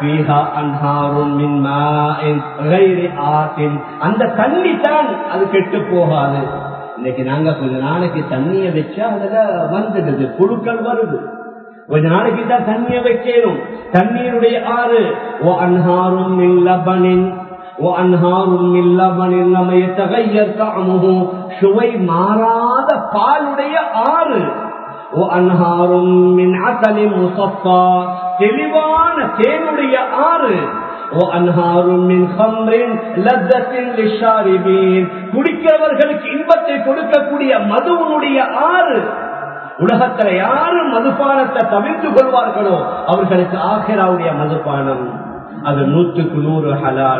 அந்த தண்ணி தான் அது கெட்டு போகாது இன்னைக்கு நாங்க கொஞ்ச நாளைக்கு தண்ணிய வச்சா அதுல வந்துடுது புழுக்கள் வருது கொஞ்ச நாளைக்கு தான் தண்ணிய வைக்கணும் தண்ணீருடைய ஆறு ஓ அன்ஹாரும் லபனின் وأنهار من لبن لم يتغير طعمه சுவை மாறாத பாலுடைய ஆறு وأنهار من عسل مصفى தெளிவான தேனுடைய ஆறு وأنهار من خمر لذة للشاربين குடிக்கிறவர்களுக்கு இன்பத்தை கொடுக்கக்கூடிய மதுவனுடைய ஆறு உலகத்துல யாரு மதுபானத்தை தவிர்த்து கொள்வார்களோ அவர்களுக்கு ஆகிராவுடைய மதுபானம் அது நூற்றுக்கு நூறு ஹலால்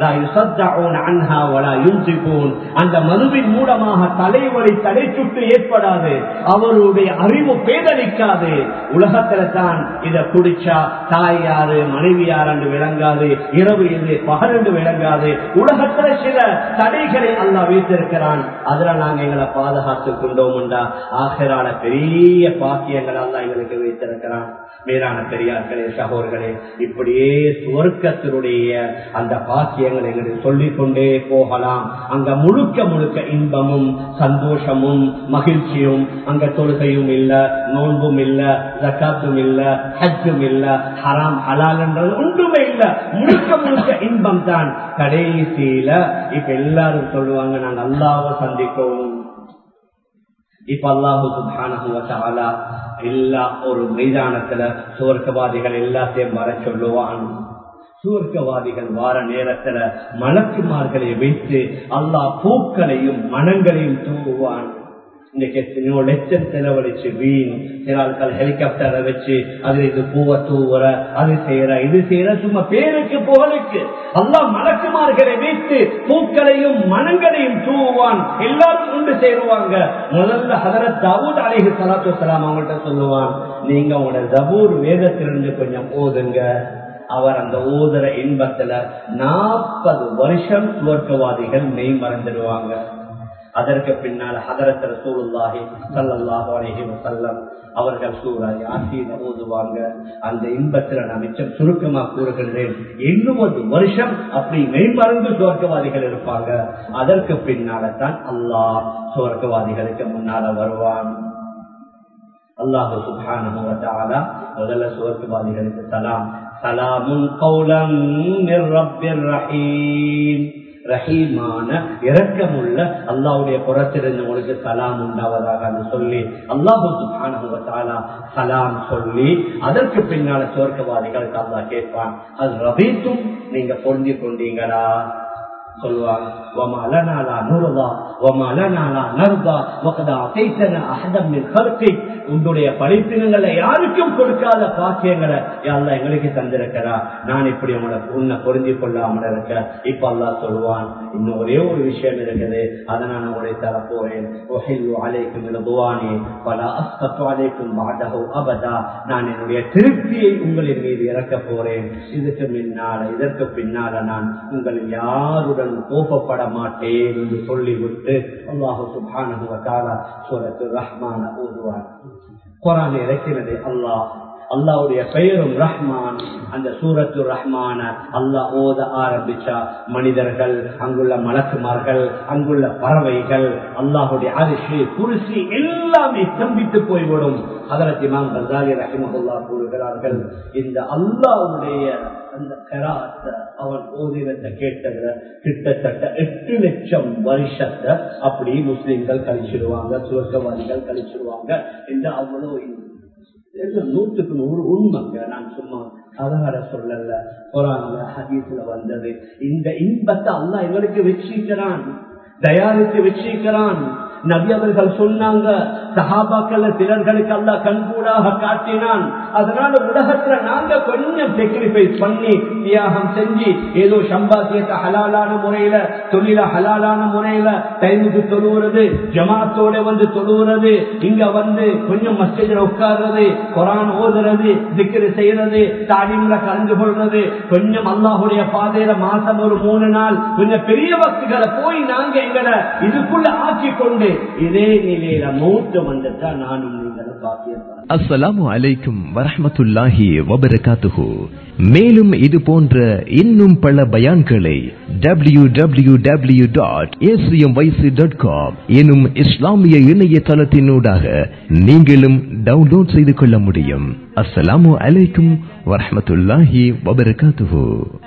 அந்த மதுவின் மூலமாக தலைவலி தலை சுட்டு ஏற்படாது அவருடைய அறிவு பேதளிக்காது உலகத்துல தான் இதை குடிச்சா தாய் யாரு மனைவி யாரு விளங்காது இரவு இது பகலென்று விளங்காது உலகத்துல சில தடைகளை அல்லா வைத்திருக்கிறான் அதுல நாங்க எங்களை பாதுகாத்துக் கொண்டோம்டா ஆகிரால பெரிய பாக்கியங்கள் அல்லா எங்களுக்கு வைத்திருக்கிறான் மேலான பெரியார்களே சகோர்களே இப்படியே சுவர்க்கத்தினுடைய அந்த பாக்கியங்களை எங்களுக்கு சொல்லிக் கொண்டே போகலாம் அங்க முழுக்க முழுக்க இன்பமும் சந்தோஷமும் மகிழ்ச்சியும் அங்க தொழுகையும் இல்ல நோன்பும் இல்ல ஜக்காத்தும் இல்ல ஹஜ்ஜும் இல்ல ஹராம் ஹலால் என்றது ஒன்றுமே இல்ல முழுக்க முழுக்க இன்பம் தான் கடைசியில இப்ப எல்லாரும் சொல்லுவாங்க நாங்க அல்லாவை சந்திப்போம் இப்ப அல்லாஹு சுபான எல்லா ஒரு மைதானத்துல சுவர்க்கவாதிகள் எல்லாத்தையும் வர சொல்லுவான் சுவர்க்கவாதிகள் வார நேரத்துல மலக்குமார்களை வைத்து அல்லாஹ் பூக்களையும் மனங்களையும் தூவுவான் இன்னைக்கு எத்தனையோ லட்சம் செலவழிச்சு வீண் சில ஆட்கள் ஹெலிகாப்டரை வச்சு அது இது பூவை தூவுற அது செய்யற இது செய்யற சும்மா பேருக்கு புகழுக்கு எல்லாம் மலக்குமார்களை வைத்து பூக்களையும் மனங்களையும் தூவுவான் எல்லாரும் கொண்டு சேருவாங்க முதல்ல ஹதரத் தாவூத் அலிஹி சலாத்து வலாம் அவங்கள்ட்ட சொல்லுவான் நீங்க உங்களோட ஜபூர் வேதத்திலிருந்து கொஞ்சம் ஓதுங்க அவர் அந்த ஓதுற இன்பத்துல நாற்பது வருஷம் சுவர்க்கவாதிகள் மெய் மறந்துடுவாங்க அதற்கு பின்னால் ஹதரத் ரசூலுல்லாஹி ஸல்லல்லாஹு அலைஹி வஸல்லம் அவர்கள் சூரா யாசீன் ஓதுவாங்க அந்த இன்பத்துல நான் மிச்சம் சுருக்கமா கூறுகின்றேன் எண்ணுவது வருஷம் அப்படி மெய்மறந்து சுவர்க்கவாதிகள் இருப்பாங்க அதற்கு பின்னால தான் அல்லாஹ் சுவர்க்கவாதிகளுக்கு முன்னால வருவான் அல்லாஹு சுப்ஹானஹு வ தஆலா முதல்ல சுவர்க்கவாதிகளுக்கு சலாம் சலாமுன் கௌலம் மிர் ரப்பிர் ரஹீம் ரஹீமான இரக்கமுள்ள அல்லாவுடைய புறத்திலிருந்து உங்களுக்கு சலாம் உண்டாவதாக சொல்லி அல்லாஹு சுபானா சலாம் சொல்லி அதற்கு பின்னால சுவர்க்கவாதிகளுக்கு அல்லா கேட்பான் அது ரபீத்தும் நீங்க பொருந்தி கொண்டீங்களா சொல்லுவாங்க وما لنا لا نرضى وما لنا لا نرضى وقد اعطيتنا احدا من خلقك உன்னுடைய படைப்பினங்களை யாருக்கும் கொடுக்காத பாக்கியங்களை யாரெல்லாம் எங்களுக்கு தந்திருக்கிறா நான் இப்படி உங்களை உன்னை பொருந்தி கொள்ளாமல் இருக்க இப்ப அல்லா சொல்லுவான் இன்னும் ஒரே ஒரு விஷயம் இருக்குது அதை நான் உங்களை தர போறேன் அலைக்கும் எழுதுவானே பல அஸ்தத்து அலைக்கும் பாடகோ அபதா நான் என்னுடைய திருப்தியை உங்களின் மீது இறக்க போறேன் இதுக்கு முன்னால இதற்கு பின்னால நான் உங்களில் யாருடன் கோபப்பட மாட்டேன் என்று சொல்லிவிட்டு அல்லாஹு சுபானு சூரத்து ரஹ்மான ஓதுவான் குரான் இறக்கிறது அல்லாஹ் அல்லாவுடைய பெயரும் ரஹ்மான் அந்த சூரத்து ரஹ்மான அல்லாஹ் ஓத ஆரம்பிச்சா மனிதர்கள் அங்குள்ள மலக்குமார்கள் அங்குள்ள பறவைகள் அல்லாஹுடைய அரிசி குருசி எல்லாமே ஸ்தம்பித்து போய்விடும் அதற்கு இமாம் கசாலி ரஹிமகுல்லா கூறுகிறார்கள் இந்த அல்லாவுடைய அந்த கராத்த அவன் ஓதினத்தை கேட்டதுல கிட்டத்தட்ட எட்டு லட்சம் வருஷத்தை அப்படி முஸ்லிம்கள் கழிச்சிடுவாங்க சுவர்க்கவாதிகள் கழிச்சிடுவாங்க என்று அவ்வளவு நூற்றுக்கு நூறு உண்மைங்க நான் சும்மா அதார சொல்லல குரான்ல ஹதீஸ்ல வந்தது இந்த இன்பத்தை அல்லா எங்களுக்கு வச்சிருக்கிறான் தயாரித்து வச்சிருக்கிறான் நபி அவர்கள் சொன்னாங்க சஹாபாக்கள் சிலர்களுக்கு அல்ல கண்கூடாக காட்டினான் அதனால உலகத்துல நாங்க கொஞ்சம் சாக்ரிஃபைஸ் பண்ணி தியாகம் செஞ்சு ஏதோ சம்பாத்தியத்தை ஹலாலான முறையில தொழில ஹலாலான முறையில டைமுக்கு தொழுவுறது ஜமாத்தோட வந்து தொழுவுறது இங்க வந்து கொஞ்சம் மஸ்ஜிதில் உட்கார்றது குரான் ஓதுறது திக்ரு செய்யறது தாலிம்ல கலந்து கொள்றது கொஞ்சம் அல்லாஹுடைய பாதையில மாசம் ஒரு மூணு நாள் கொஞ்சம் பெரிய வக்துகளை போய் நாங்க எங்களை இதுக்குள்ள ஆக்கி கொண்டு இதே நிலையில மூத்து வந்துட்டா நானும் நீங்களும் பாக்கியம் அஸ்ஸலாமு அலைக்கும் வரஹமத்துல்லாஹி வபரகாத்துஹு மேலும் இது போன்ற இன்னும் பல பயான்களை W W W dot dot com எனும் இஸ்லாமிய இணையதளத்தினூடாக நீங்களும் டவுன்லோட் செய்து கொள்ள முடியும் அஸ்ஸலாமு அலைக்கும் வரஹமத்துல்லாஹி வபரகாத்துஹு